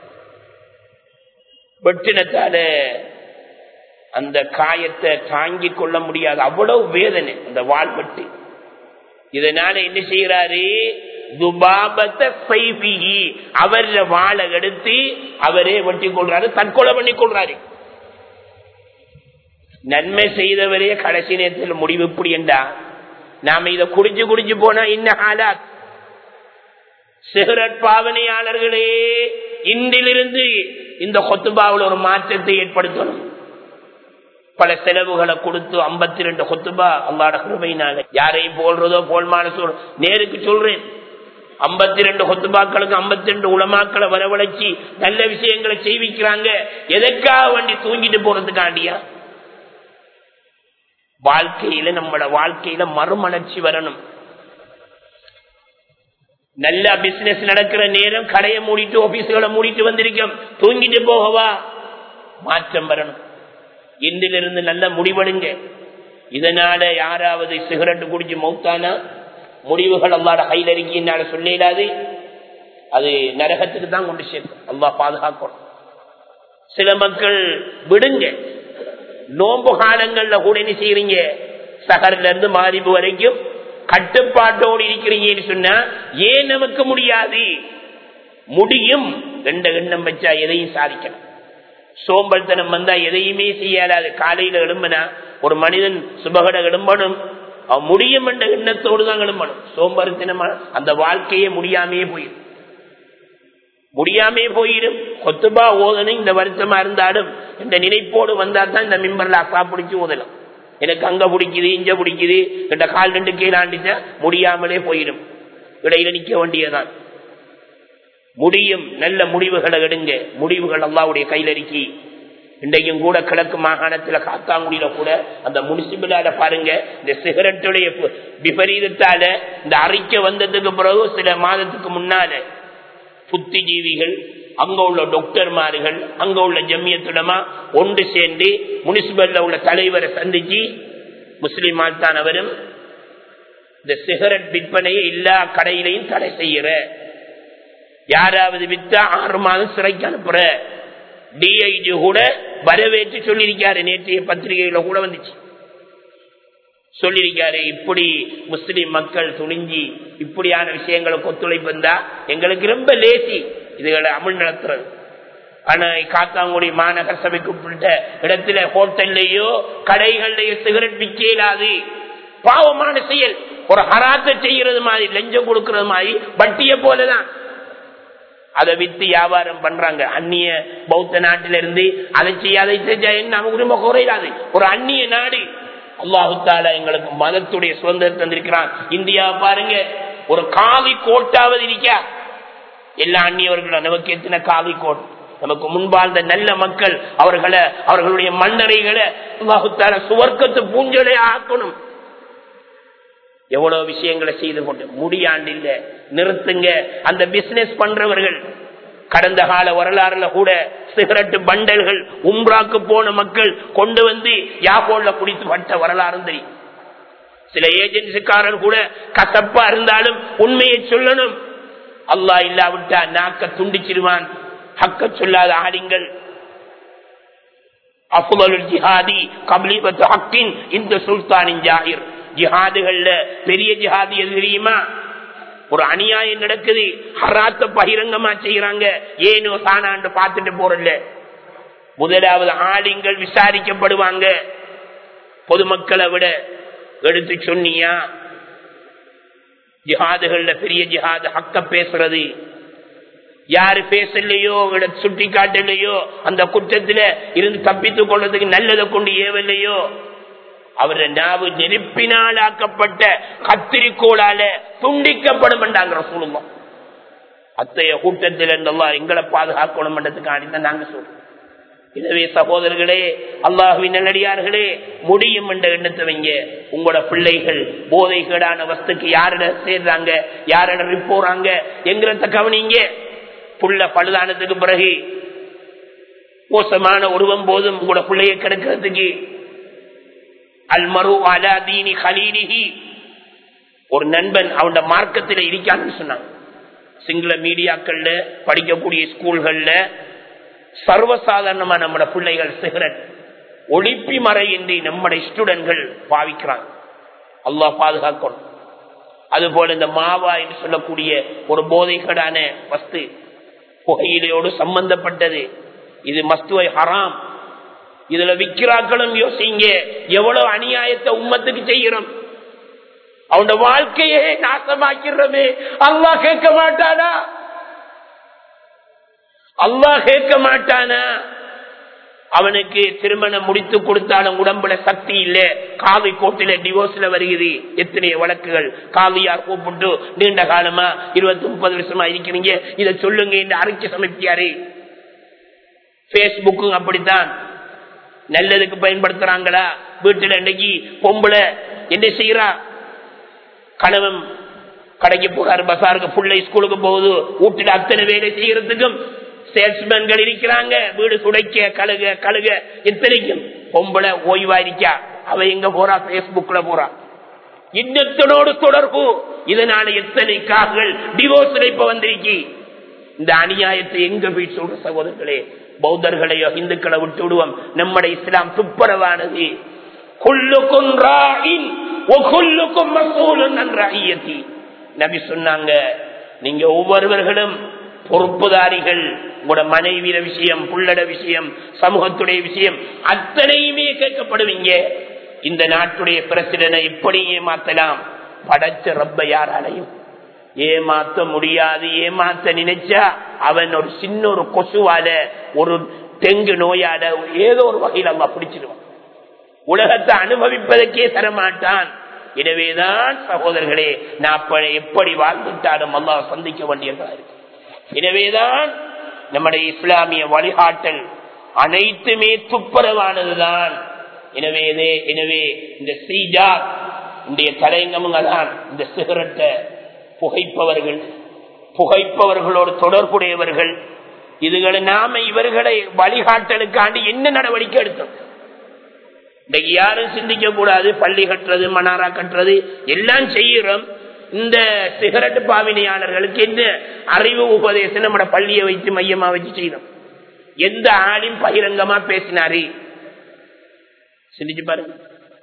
வெட்டினத்தால அந்த காயத்தை தாங்கி கொள்ள முடியாது அவ்வளவு வேதனை அந்த வாழ்வெட்டு இதனால என்ன செய்யறாரு துபாபத்தை சைபிகி அவர் வாழை எடுத்து அவரே வெட்டி கொள்றாரு தற்கொலை பண்ணி கொள்றாரு நன்மை செய்தவரே கடைசி நேரத்தில் முடிவு இப்படி என்றா நாம இதை குடிச்சு குடிச்சு போனா இன்ன ஹாலாத் சிகரெட் பாவனையாளர்களே இன்றிலிருந்து இந்த கொத்துபாவில் ஒரு மாற்றத்தை ஏற்படுத்தணும் பல செலவுகளை கொடுத்து ஐம்பத்தி ரெண்டு கொத்துபா அல்லாட கிருபையினால யாரையும் போல்றதோ போல்மான சொல் நேருக்கு சொல்றேன் ஐம்பத்தி ரெண்டு கொத்துபாக்களுக்கு ஐம்பத்தி ரெண்டு உலமாக்களை வரவழைச்சி நல்ல விஷயங்களை செய்விக்கிறாங்க எதற்காக வண்டி தூங்கிட்டு போறதுக்காண்டியா வாழ்க்கையில நம்மளோட வாழ்க்கையில மறுமலர்ச்சி வரணும் நல்ல பிசினஸ் நடக்கிற நேரம் கடையை மூடிட்டு ஆபீஸ்களை மூடிட்டு வந்திருக்கோம் தூங்கிட்டு போகவா மாற்றம் வரணும் இன்றிலிருந்து நல்ல முடிவெடுங்க இதனால யாராவது சிகரெட் குடிச்சு மௌத்தானா முடிவுகள் அல்லாட கையில் இருக்கின்றால சொல்லிடாது அது நரகத்துக்கு தான் கொண்டு சேர்க்கும் அல்லா பாதுகாக்கணும் சில மக்கள் விடுங்க நோம்பு காலங்கள்ல கூட என்ன செய்யறீங்க சகர்ல இருந்து மாறிப்பு வரைக்கும் கட்டுப்பாட்டோடு இருக்கிறீங்கன்னு சொன்னா ஏன் நமக்கு முடியாது முடியும் ரெண்ட எண்ணம் வச்சா எதையும் சாதிக்கணும் சோம்பல்தனம் வந்தா எதையுமே செய்யலாது காலையில எழும்பனா ஒரு மனிதன் சுபகட எழும்பணும் அவன் முடியும் என்ற எண்ணத்தோடு தான் எழும்பணும் சோம்பருத்தனமா அந்த வாழ்க்கையே முடியாமையே போயிடும் முடியாமே போயிடும் கொத்துபா ஓதணும் இந்த வருத்தமா இருந்தாலும் இந்த நினைப்போடு வந்தா தான் இந்த மிம்பர்ல அக்கா பிடிச்சி ஓதலாம் எனக்கு அங்க பிடிக்குது இங்க பிடிக்குது இந்த கால் ரெண்டு கீழாண்டிச்சா முடியாமலே போயிடும் இடையில நிக்க வேண்டியதான் முடியும் நல்ல முடிவுகளை எடுங்க முடிவுகள் அல்லாவுடைய கையில் இருக்கி இன்றைக்கும் கூட கிழக்கு மாகாணத்துல காத்தாங்குடியில கூட அந்த முனிசிபலால பாருங்க இந்த சிகரெட்டுடைய விபரீதத்தால இந்த அறிக்கை வந்ததுக்கு பிறகு சில மாதத்துக்கு முன்னால புத்திஜீவிகள் அங்க உள்ள டாக்டர்மார்கள் அங்க உள்ள ஜம்மியத்துடமா ஒன்று சேர்ந்து முனிசிபல்ல உள்ள தலைவரை சந்திச்சு முஸ்லிமால் தான் அவரும் இந்த சிகரெட் விற்பனையை எல்லா கடையிலையும் தடை செய்யற யாராவது வித்தா ஆறு மாதம் சிறைக்கு அனுப்புற டிஐஜி கூட வரவேற்று சொல்லியிருக்காரு நேற்றைய பத்திரிகையில கூட வந்துச்சு சொல்லியிருக்காரு இப்படி முஸ்லிம் மக்கள் துணிஞ்சி இப்படியான விஷயங்களுக்கு ஒத்துழைப்பு இருந்தா எங்களுக்கு ரொம்ப லேசி இதுகளை அமல் நடத்துறது ஆனா காத்தாங்குடி மாநகர சபைக்கு உட்பட்ட இடத்துல ஹோட்டல்லையோ கடைகள்லயோ சிகரெட் விற்க இயலாது பாவமான செயல் ஒரு ஹராத்தை செய்யறது மாதிரி லஞ்சம் கொடுக்கறது மாதிரி வட்டிய போலதான் அதை வித்து வியாபாரம் பண்றாங்க அந்நிய பௌத்த நாட்டில இருந்து அதை செய்ய அதை செஞ்சா என்ன நமக்கு ரொம்ப குறையாது ஒரு அந்நிய நாடு அல்லாஹுத்தால எங்களுக்கு மதத்துடைய சுதந்திரம் தந்திருக்கிறான் இந்தியா பாருங்க ஒரு காவி கோட்டாவது இருக்கா எல்லா அந்நியவர்களும் நமக்கு எத்தனை காவி கோட் நமக்கு முன்பாழ்ந்த நல்ல மக்கள் அவர்களை அவர்களுடைய மன்னரைகளை அல்லாஹுத்தால சுவர்க்கத்து பூஞ்சலை ஆக்கணும் எவ்வளவு விஷயங்களை செய்து கொண்டு முடியாண்டில்ல நிறுத்துங்க அந்த பிசினஸ் பண்றவர்கள் கடந்த கால வரலாறுல கூட சிகரெட் பண்டல்கள் உம்ராக்கு போன மக்கள் கொண்டு வந்து யாகோல்ல குடித்து பட்ட வரலாறு தெரியும் சில ஏஜென்சிக்காரர் கூட கசப்பா இருந்தாலும் உண்மையை சொல்லணும் அல்லா இல்லாவிட்டா நாக்க துண்டிச்சிருவான் ஹக்க சொல்லாத ஆடிங்கள் அஃபுதலுல் ஜிஹாதி கபலிபத்து ஹக்கின் இந்த சுல்தானின் ஜாகிர் ஜிஹாதுகள்ல பெரிய ஜிஹாது எது தெரியுமா ஒரு அநியாயம் நடக்குது ஹராத்த பகிரங்கமா செய்யறாங்க ஏனோ சாணாண்டு பார்த்துட்டு போறல முதலாவது ஆளுங்கள் விசாரிக்கப்படுவாங்க பொதுமக்களை விட எடுத்து சொன்னியா ஜிஹாதுகள்ல பெரிய ஜிஹாது ஹக்க பேசுறது யாரு பேசலையோ சுட்டி காட்டலையோ அந்த குற்றத்துல இருந்து தப்பித்துக் கொள்றதுக்கு நல்லதை கொண்டு ஏவலையோ அவர நாவு நெருப்பினால் ஆக்கப்பட்ட கத்திரிக்கோளால துண்டிக்கப்படும் என்றாங்க சொல்லுவோம் அத்தைய கூட்டத்தில் இருந்தெல்லாம் எங்களை பாதுகாக்கணும் என்றதுக்காண்டி நாங்க சொல்றோம் எனவே சகோதரர்களே அல்லாஹுவின் நல்லடியார்களே முடியும் என்ற எண்ணத்தை வைங்க உங்களோட பிள்ளைகள் போதைகேடான வஸ்துக்கு யாரிட சேர்றாங்க யாரிட போறாங்க என்கிறத கவனிங்க புள்ள பழுதானதுக்கு பிறகு மோசமான உருவம் போதும் உங்களோட பிள்ளைய கெடுக்கிறதுக்கு அல்மரு அலா தீனி ஹலீலிஹி ஒரு நண்பன் அவனோட மார்க்கத்தில் இருக்கான்னு சொன்னான் சிங்கள மீடியாக்கள்ல படிக்கக்கூடிய ஸ்கூல்கள்ல சர்வசாதாரணமா நம்மட பிள்ளைகள் சிகரெட் ஒளிப்பி மறையின்றி நம்முடைய ஸ்டூடெண்ட்கள் பாவிக்கிறாங்க அல்லாஹ் பாதுகாக்கணும் அதுபோல இந்த மாவா என்று சொல்லக்கூடிய ஒரு போதைகளான வஸ்து புகையிலையோடு சம்பந்தப்பட்டது இது மஸ்துவை ஹராம் இதுல விக்கிறாக்களும் யோசிங்க எவ்வளவு அநியாயத்தை உம்மத்துக்கு செய்கிறோம் அவனோட வாழ்க்கையே நாசமாக்கிறோமே அல்லா கேட்க மாட்டானா அல்லா கேட்க மாட்டானா அவனுக்கு திருமணம் முடித்து கொடுத்தாலும் உடம்புல சக்தி இல்ல காவி கோட்டில டிவோர்ஸ்ல வருகிறது எத்தனைய வழக்குகள் காவியார் கூப்பிட்டு நீண்ட காலமா இருபத்தி முப்பது வருஷமா இருக்கிறீங்க இதை சொல்லுங்க இந்த அறிக்கை சமைப்பியாரு பேஸ்புக்கும் அப்படித்தான் நல்லதுக்கு பயன்படுத்துறாங்களா வீட்டுல இன்னைக்கு பொம்பளை என்ன செய்யறா கணவன் கடைக்கு போகாரு பசாருக்கு பிள்ளை ஸ்கூலுக்கு போகுது வீட்டுல அத்தனை வேலை செய்யறதுக்கும் சேல்ஸ்மேன்கள் இருக்கிறாங்க வீடு சுடைக்க கழுக கழுக இத்தனைக்கும் பொம்பளை ஓய்வா இருக்கா அவ எங்க போறா பேஸ்புக்ல போறா இன்னத்தனோடு தொடர்பு இதனால எத்தனை கார்கள் டிவோர்ஸ் இப்ப வந்திருக்கி இந்த அநியாயத்தை எங்க போய் சொல்ற சகோதரர்களே பௌத்தர்களையோ இந்துக்களை விட்டு விடுவோம் நம்முடைய இஸ்லாம் துப்பரவானது நபி சொன்னாங்க நீங்க ஒவ்வொருவர்களும் பொறுப்புதாரிகள் உங்களோட மனைவிய விஷயம் புள்ளட விஷயம் சமூகத்துடைய விஷயம் அத்தனையுமே கேட்கப்படுவீங்க இந்த நாட்டுடைய பிரசிடனை எப்படி ஏமாத்தலாம் படைச்ச ரப்ப யாராலையும் ஏமாத்த முடியாது ஏமாத்த நினைச்சா அவன் ஒரு சின்ன ஒரு கொசுவால ஒரு தெங்கு நோயால ஏதோ ஒரு வகையில் அவ பிடிச்சிடுவான் உலகத்தை அனுபவிப்பதற்கே தரமாட்டான் எனவேதான் சகோதரர்களே நான் எப்படி வாழ்ந்துட்டாலும் அல்லாஹ் சந்திக்க வேண்டியதா இருக்கு எனவேதான் நம்முடைய இஸ்லாமிய வழிகாட்டல் அனைத்துமே துப்புரவானதுதான் எனவே எனவே இந்த சீஜா இன்றைய தலையங்கமுங்க தான் இந்த சிகரெட்டை புகைப்பவர்கள் புகைப்பவர்களோடு தொடர்புடையவர்கள் இதுகளை நாம இவர்களை வழிகாட்டலுக்காண்டி என்ன நடவடிக்கை எடுத்தோம் இன்றைக்கு யாரும் சிந்திக்க கூடாது பள்ளி கட்டுறது மனாரா கட்டுறது எல்லாம் செய்யறோம் இந்த சிகரெட் பாவினையாளர்களுக்கு என்ன அறிவு உபதேசம் நம்ம பள்ளியை வைத்து மையமா வச்சு செய்யணும் எந்த ஆளும் பகிரங்கமா பேசினாரு சிந்திச்சு பாருங்க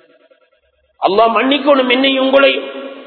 அல்லா மன்னிக்கணும் என்னையும் உங்களையும்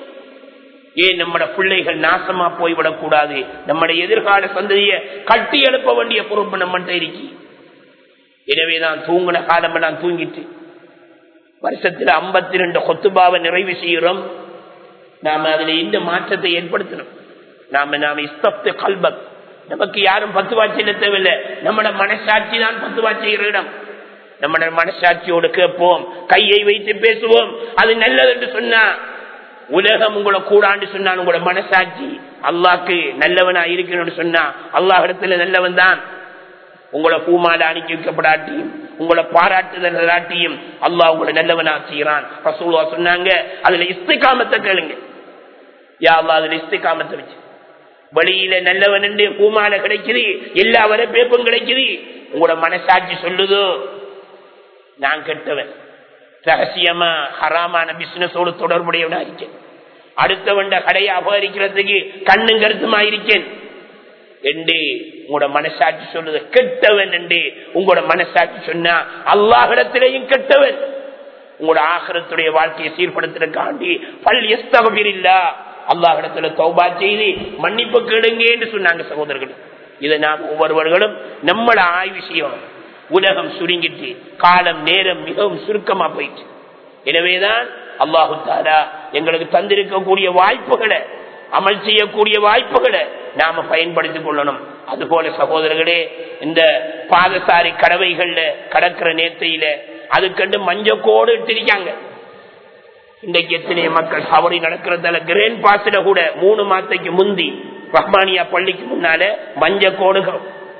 ஏன் நம்மட பிள்ளைகள் நாசமா போய்விடக் கூடாது நம்முடைய எதிர்கால சந்ததியை கட்டி எழுப்ப வேண்டிய பொறுப்பு நம்மகிட்ட இருக்கி எனவேதான் தூங்கின காலம் நான் தூங்கிட்டு வருஷத்துல ஐம்பத்தி ரெண்டு கொத்துபாவை நிறைவு செய்கிறோம் நாம அதுல எந்த மாற்றத்தை ஏற்படுத்தணும் நாம நாம இஸ்தப்து கல்பக் நமக்கு யாரும் பத்துவா செய்ய தேவையில்லை நம்மட மனசாட்சி தான் பத்துவா செய்கிற இடம் நம்மட மனசாட்சியோடு கேட்போம் கையை வைத்து பேசுவோம் அது நல்லது என்று சொன்னா உலகம் உங்களை கூடாண்டு சொன்னான் உங்களோட மனசாட்சி அல்லாக்கு நல்லவனா இருக்கணும்னு சொன்னா அல்லாஹ் இடத்துல நல்லவன் தான் உங்களை பூமால அனுப்பி வைக்கப்படாட்டியும் உங்களை பாராட்டுதலாட்டியும் அல்லாஹ் உங்களை நல்லவனா செய்யறான் ரசூலுவா சொன்னாங்க அதுல இஸ்திகாமத்தை கேளுங்க யா அல்லா அதுல இஸ்திகாமத்தை வச்சு வழியில நல்லவன் என்று பூமால கிடைக்குது எல்லா வரப்பேப்பும் கிடைக்குது உங்களோட மனசாட்சி சொல்லுதோ நான் கெட்டவன் ரகசியமா ஹராமான பிசினஸோடு தொடர்புடையவனா இருக்கேன் அடுத்தவண்ட கடையை அபகரிக்கிறதுக்கு கண்ணும் கருத்துமா இருக்கேன் என்று உங்களோட மனசாட்சி சொல்லுது கெட்டவன் என்று உங்களோட மனசாட்சி சொன்னா அல்லாஹிடத்திலேயும் கெட்டவன் உங்களோட ஆகரத்துடைய வாழ்க்கையை சீர்படுத்துறதுக்காண்டி பல் எஸ்தகபிரில்லா அல்லாஹிடத்துல தௌபா செய்து மன்னிப்பு கேடுங்க என்று சொன்னாங்க சகோதரர்கள் இதை நாம் ஒவ்வொருவர்களும் நம்மள ஆய்வு செய்யணும் உலகம் சுருங்கிட்டு காலம் நேரம் மிகவும் சுருக்கமா போயிட்டு எனவேதான் அல்லாஹு தாரா எங்களுக்கு தந்திருக்கக்கூடிய வாய்ப்புகளை அமல் செய்யக்கூடிய வாய்ப்புகளை நாம பயன்படுத்திக் கொள்ளணும் அதுபோல சகோதரர்களே இந்த பாதசாரி கடவைகள்ல கடற்கிற நேர்த்தையில அதுக்கண்டு மஞ்சக்கோடு இட்டிருக்காங்க இன்றைக்கு எத்தனை மக்கள் சவடி நடக்கிறதால கிரேன் பாசில கூட மூணு மாசத்துக்கு முந்தி ரஹ்மானியா பள்ளிக்கு முன்னால மஞ்ச கோடுகள்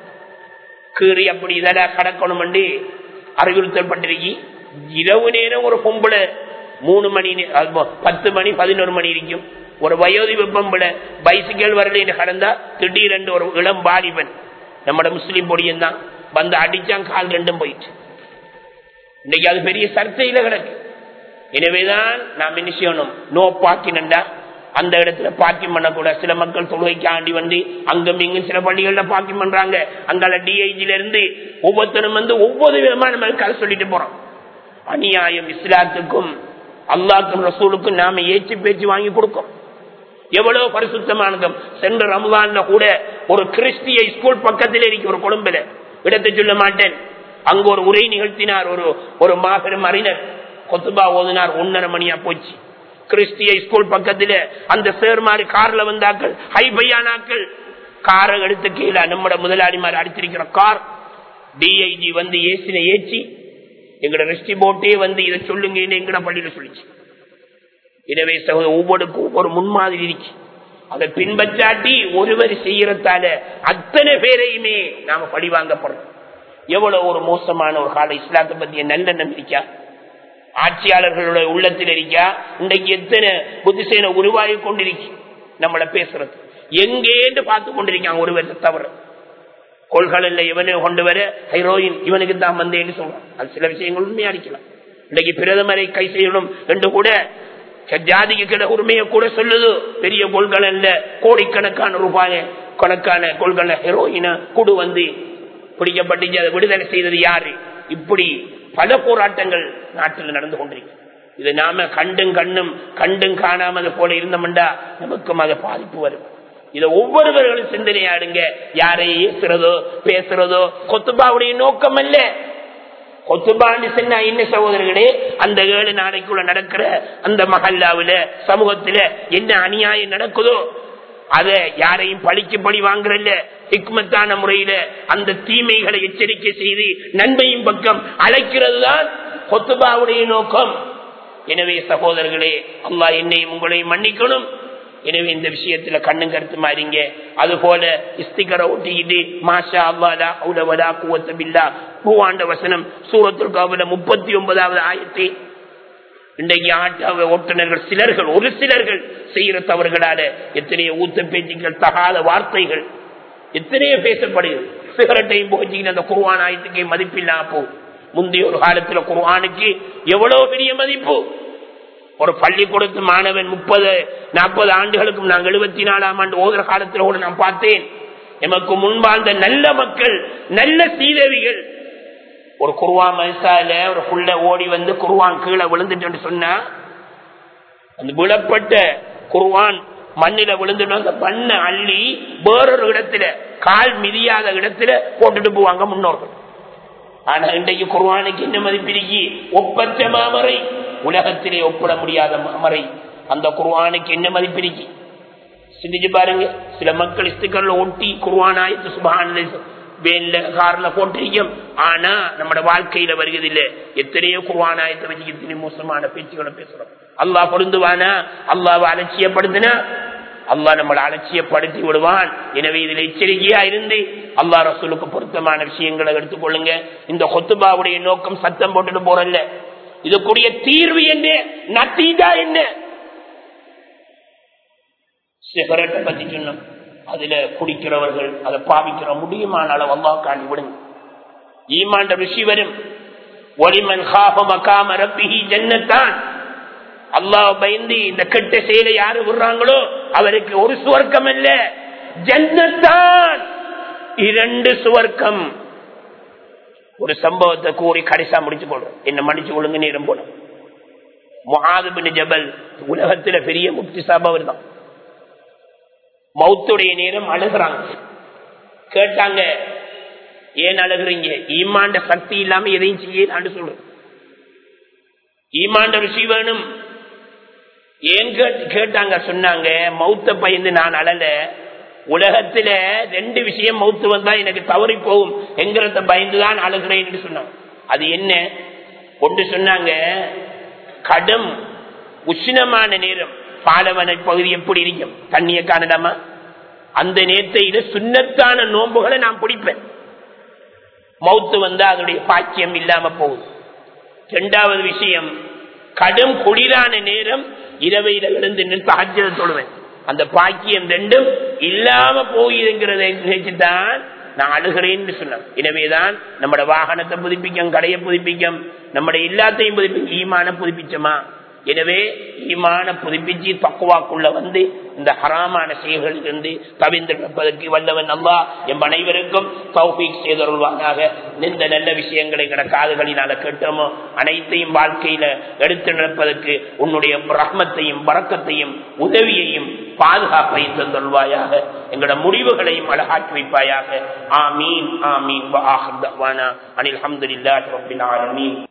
கீறி அப்படி இதெல்லாம் கடக்கணும் அறிவுறுத்தல் பட்டிருக்கி இரவு நேரம் ஒரு பொம்பளை மூணு மணி பத்து மணி பதினோரு மணி இருக்கும் ஒரு வயோதி பொம்பளை பைசிக்கல் வரல கடந்தா திடீரென்று ஒரு இளம் வாலிபன் நம்மட முஸ்லீம் பொடியன் தான் வந்து அடிச்சான் கால் ரெண்டும் போயிட்டு இன்னைக்கு அது பெரிய சர்ச்சையில கிடக்கு எனவேதான் நாம் என்ன செய்யணும் நோ பாக்கினண்டா அந்த இடத்துல பாக்கியம் பண்ணக்கூட சில மக்கள் தொழுகைக்கு ஆண்டி வந்து அங்கும் இங்கும் சில பள்ளிகள்ல பாக்கியம் பண்றாங்க அங்கால டிஐஜில இருந்து ஒவ்வொருத்தரும் வந்து ஒவ்வொரு விதமா நம்ம கதை சொல்லிட்டு போறோம் அநியாயம் இஸ்லாத்துக்கும் அல்லாக்கும் ரசூலுக்கும் நாம ஏச்சு பேச்சு வாங்கி கொடுக்கும் எவ்வளவு பரிசுத்தமானது சென்ற ரமதான்ல கூட ஒரு கிறிஸ்டிய ஸ்கூல் பக்கத்தில் இருக்கு ஒரு குடும்பில இடத்தை சொல்ல மாட்டேன் அங்க ஒரு உரை நிகழ்த்தினார் ஒரு ஒரு மாபெரும் அறிஞர் கொத்துபா ஓதினார் ஒன்னரை மணியா போச்சு கிறிஸ்டிய ஸ்கூல் பக்கத்துல அந்த சேர்மாறு கார்ல வந்தாக்கள் ஹை பையானாக்கள் காரை எடுத்து கீழே நம்மட முதலாளிமார் அடித்திருக்கிற கார் டிஐஜி வந்து ஏசின ஏச்சி எங்கட ரெஸ்டி போட்டே வந்து இதை சொல்லுங்க எங்கட பள்ளியில சொல்லிச்சு எனவே ஒவ்வொருக்கும் ஒவ்வொரு முன்மாதிரி இருக்கு அதை பின்பற்றாட்டி ஒருவர் செய்யறதால அத்தனை பேரையுமே நாம பழி வாங்கப்படுறோம் எவ்வளவு ஒரு மோசமான ஒரு கால இஸ்லாத்தை பத்திய நல்லெண்ணம் இருக்கா ஆட்சியாளர்களுடைய உள்ளத்தில் இருக்கா இன்றைக்கு எத்தனை புத்திசேன உருவாகி கொண்டிருக்கு நம்மள பேசுறது எங்கேன்னு பார்த்து கொண்டிருக்காங்க ஒருவர் தவறு கொள்கலல்ல இவனை கொண்டு வர ஹைரோயின் இவனுக்கு தான் வந்தேன்னு சொல்றான் அது சில விஷயங்கள் உண்மையா அடிக்கலாம் இன்னைக்கு பிரதமரை கை செய்யணும் என்று கூட ஜாதிக்கு கிட உரிமையை கூட சொல்லுது பெரிய கொள்கல இல்ல கோடிக்கணக்கான ரூபாய கணக்கான கொள்கல ஹெரோயின குடு வந்து பிடிக்கப்பட்டு அதை விடுதலை செய்தது யாரு இப்படி பல போராட்டங்கள் நாட்டில் நடந்து கொண்டிருக்கு இது நாம கண்டும் கண்ணும் கண்டும் காணாமது போல இருந்தோம்டா நமக்கும் அது பாதிப்பு வரும் இதை ஒவ்வொருவர்களும் சிந்தனையாடுங்க யாரை ஏசுறதோ பேசுறதோ கொத்துபாவுடைய நோக்கம் அல்ல கொத்துபான்னு சொன்னா என்ன சகோதரர்களே அந்த ஏழு நாளைக்குள்ள நடக்கிற அந்த மஹல்லாவில சமூகத்துல என்ன அநியாயம் நடக்குதோ அத யாரையும் பழிக்கு பழி வாங்குறல்ல ஹிக்மத்தான முறையில அந்த தீமைகளை எச்சரிக்கை செய்து நன்மையும் பக்கம் அழைக்கிறது தான் கொத்துபாவுடைய நோக்கம் எனவே சகோதரர்களே அல்லா என்னையும் உங்களையும் மன்னிக்கணும் எனவே இந்த விஷயத்துல கண்ணும் கருத்துமா இருங்க அது போல இஸ்திகரை ஒட்டிக்கிட்டு மாஷா அல்லாடா அவுலவலா குவத்த பில்லா பூவாண்ட வசனம் சூரத்துல் காவல முப்பத்தி ஒன்பதாவது ஆயத்தை இன்றைக்கு ஆட்டாவை ஓட்டுநர்கள் சிலர்கள் ஒரு சிலர்கள் செய்கிற தவறுகளால எத்தனையோ ஊத்த பேச்சுக்கள் தகாத வார்த்தைகள் எத்தனையோ பேசப்படுகிறது சிகரெட்டையும் புகச்சிக்கிட்டு அந்த குருவான் ஆயத்துக்கு மதிப்பில்லா போ முந்தைய ஒரு காலத்துல குருவானுக்கு எவ்வளவு பெரிய மதிப்பு ஒரு பள்ளிக்கூடத்து மாணவன் முப்பது நாற்பது ஆண்டுகளுக்கும் நாங்கள் எழுபத்தி நாலாம் ஆண்டு ஓதுற காலத்தில் கூட நான் பார்த்தேன் எமக்கு முன்பாழ்ந்த நல்ல மக்கள் நல்ல சீதவிகள் ஒரு குருவான் மனசால ஒரு புள்ள ஓடி வந்து குருவான் கீழே விழுந்துட்டு சொன்னா அந்த விழப்பட்ட குருவான் மண்ணில விழுந்துட்டு அந்த மண்ணை அள்ளி வேறொரு இடத்துல கால் மிதியாத இடத்துல போட்டுட்டு போவாங்க முன்னோர்கள் ஆனா இன்றைக்கு குர்வானுக்கு என்ன மதிப்பிருக்கி ஒப்பற்ற மாமரை உலகத்திலே ஒப்பிட முடியாத மாமரை அந்த குர்வானுக்கு என்ன மதிப்பிருக்கி சிந்திச்சு பாருங்க சில மக்கள் இஸ்துக்கள்ல ஒட்டி குர்வானாயத்து சுபான வேன்ல கார்ல போட்டிருக்கோம் ஆனா நம்ம வாழ்க்கையில வருவதில்லை எத்தனையோ குர்வானாயத்தை வச்சுக்கிட்டு மோசமான பேச்சுக்களை பேசுறோம் அல்லாஹ் பொருந்துவானா அல்லாவை அலட்சியப்படுத்தினா அல்லாஹ் நம்மளை அலட்சியப்படுத்தி விடுவான் எனவே இதில் எச்சரிக்கையா இருந்து அல்லா ரசூலுக்கு பொருத்தமான விஷயங்களை எடுத்துக்கொள்ளுங்க இந்த கொத்துபாவுடைய நோக்கம் சத்தம் போட்டுட்டு போறல்ல இதுக்குரிய தீர்வு என்ன நத்தீதா என்ன சிகரெட்டை பத்தி சொன்னோம் அதுல குடிக்கிறவர்கள் அதை பாவிக்கிற முடியுமான அளவு அல்லா காண்டி விடுங்க ஈமாண்ட ருஷி வரும் ஒளிமன் காப மக்காம ரப்பிஹி ஜன்னத்தான் அல்லாஹ் பயந்து இந்த கெட்ட செயலை யாரு விடுறாங்களோ அவருக்கு ஒரு சுவர்க்கம் அல்ல ஜன்னத்தான் இரண்டு சுவர்க்கம் ஒரு சம்பவத்தை கூறி கடைசா முடிச்சு கொள்றோம் என்ன மன்னிச்சு கொள்ளுங்க நேரம் போன முகாதுபின் ஜபல் உலகத்துல பெரிய முக்தி சபவர் தான் மௌத்துடைய நேரம் அழுகிறாங்க கேட்டாங்க ஏன் அழுகுறீங்க ஈமாண்ட சக்தி இல்லாம எதையும் செய்ய சொல்றேன் ஈமாண்ட ருசி வேணும் ஏன் கேட்டாங்க சொன்னாங்க மௌத்த பயந்து நான் அழல உலகத்துல ரெண்டு விஷயம் மௌத்து வந்தா எனக்கு தவறி போகும் என்கிறத பயந்துதான் அழுகிறேன் சொன்னாங்க அது என்ன ஒன்று சொன்னாங்க கடும் உஷ்ணமான நேரம் பாலவன பகுதி எப்படி இருக்கும் தண்ணிய காணலாமா அந்த நேரத்தையில சுண்ணத்தான நோன்புகளை நான் பிடிப்பேன் மௌத்து வந்தா அதனுடைய பாக்கியம் இல்லாம போகுது இரண்டாவது விஷயம் கடும் குளிரான நேரம் இரவையில எழுந்து நின்று அஜ்ஜத தொழுவேன் அந்த பாக்கியம் ரெண்டும் இல்லாம போயிருங்கிறத நினைச்சுதான் நான் அழுகிறேன்னு சொன்னேன் எனவேதான் நம்மட வாகனத்தை புதுப்பிக்கும் கடையை புதுப்பிக்கும் நம்மட எல்லாத்தையும் புதுப்பிக்கும் ஈமான புதுப்பிச்சோமா எனவே ஈமான புதுப்பிச்சு தக்குவாக்குள்ள வந்து இந்த ஹராமான செயல்களில் இருந்து தவிர்த்திருப்பதற்கு வல்லவன் அல்லா எம் அனைவருக்கும் தௌஃபீக் செய்தருள்வானாக இந்த நல்ல விஷயங்களை எங்கட காதுகளினால கேட்டோமோ அனைத்தையும் வாழ்க்கையில எடுத்து நடப்பதற்கு உன்னுடைய ரஹ்மத்தையும் பறக்கத்தையும் உதவியையும் பாதுகாப்பையும் தந்தருள்வாயாக எங்களோட முடிவுகளையும் அழகாக்கி வைப்பாயாக ஆமீன் ஆமீன் அனில் அஹமதுல்லா ரபில் ஆலமீன்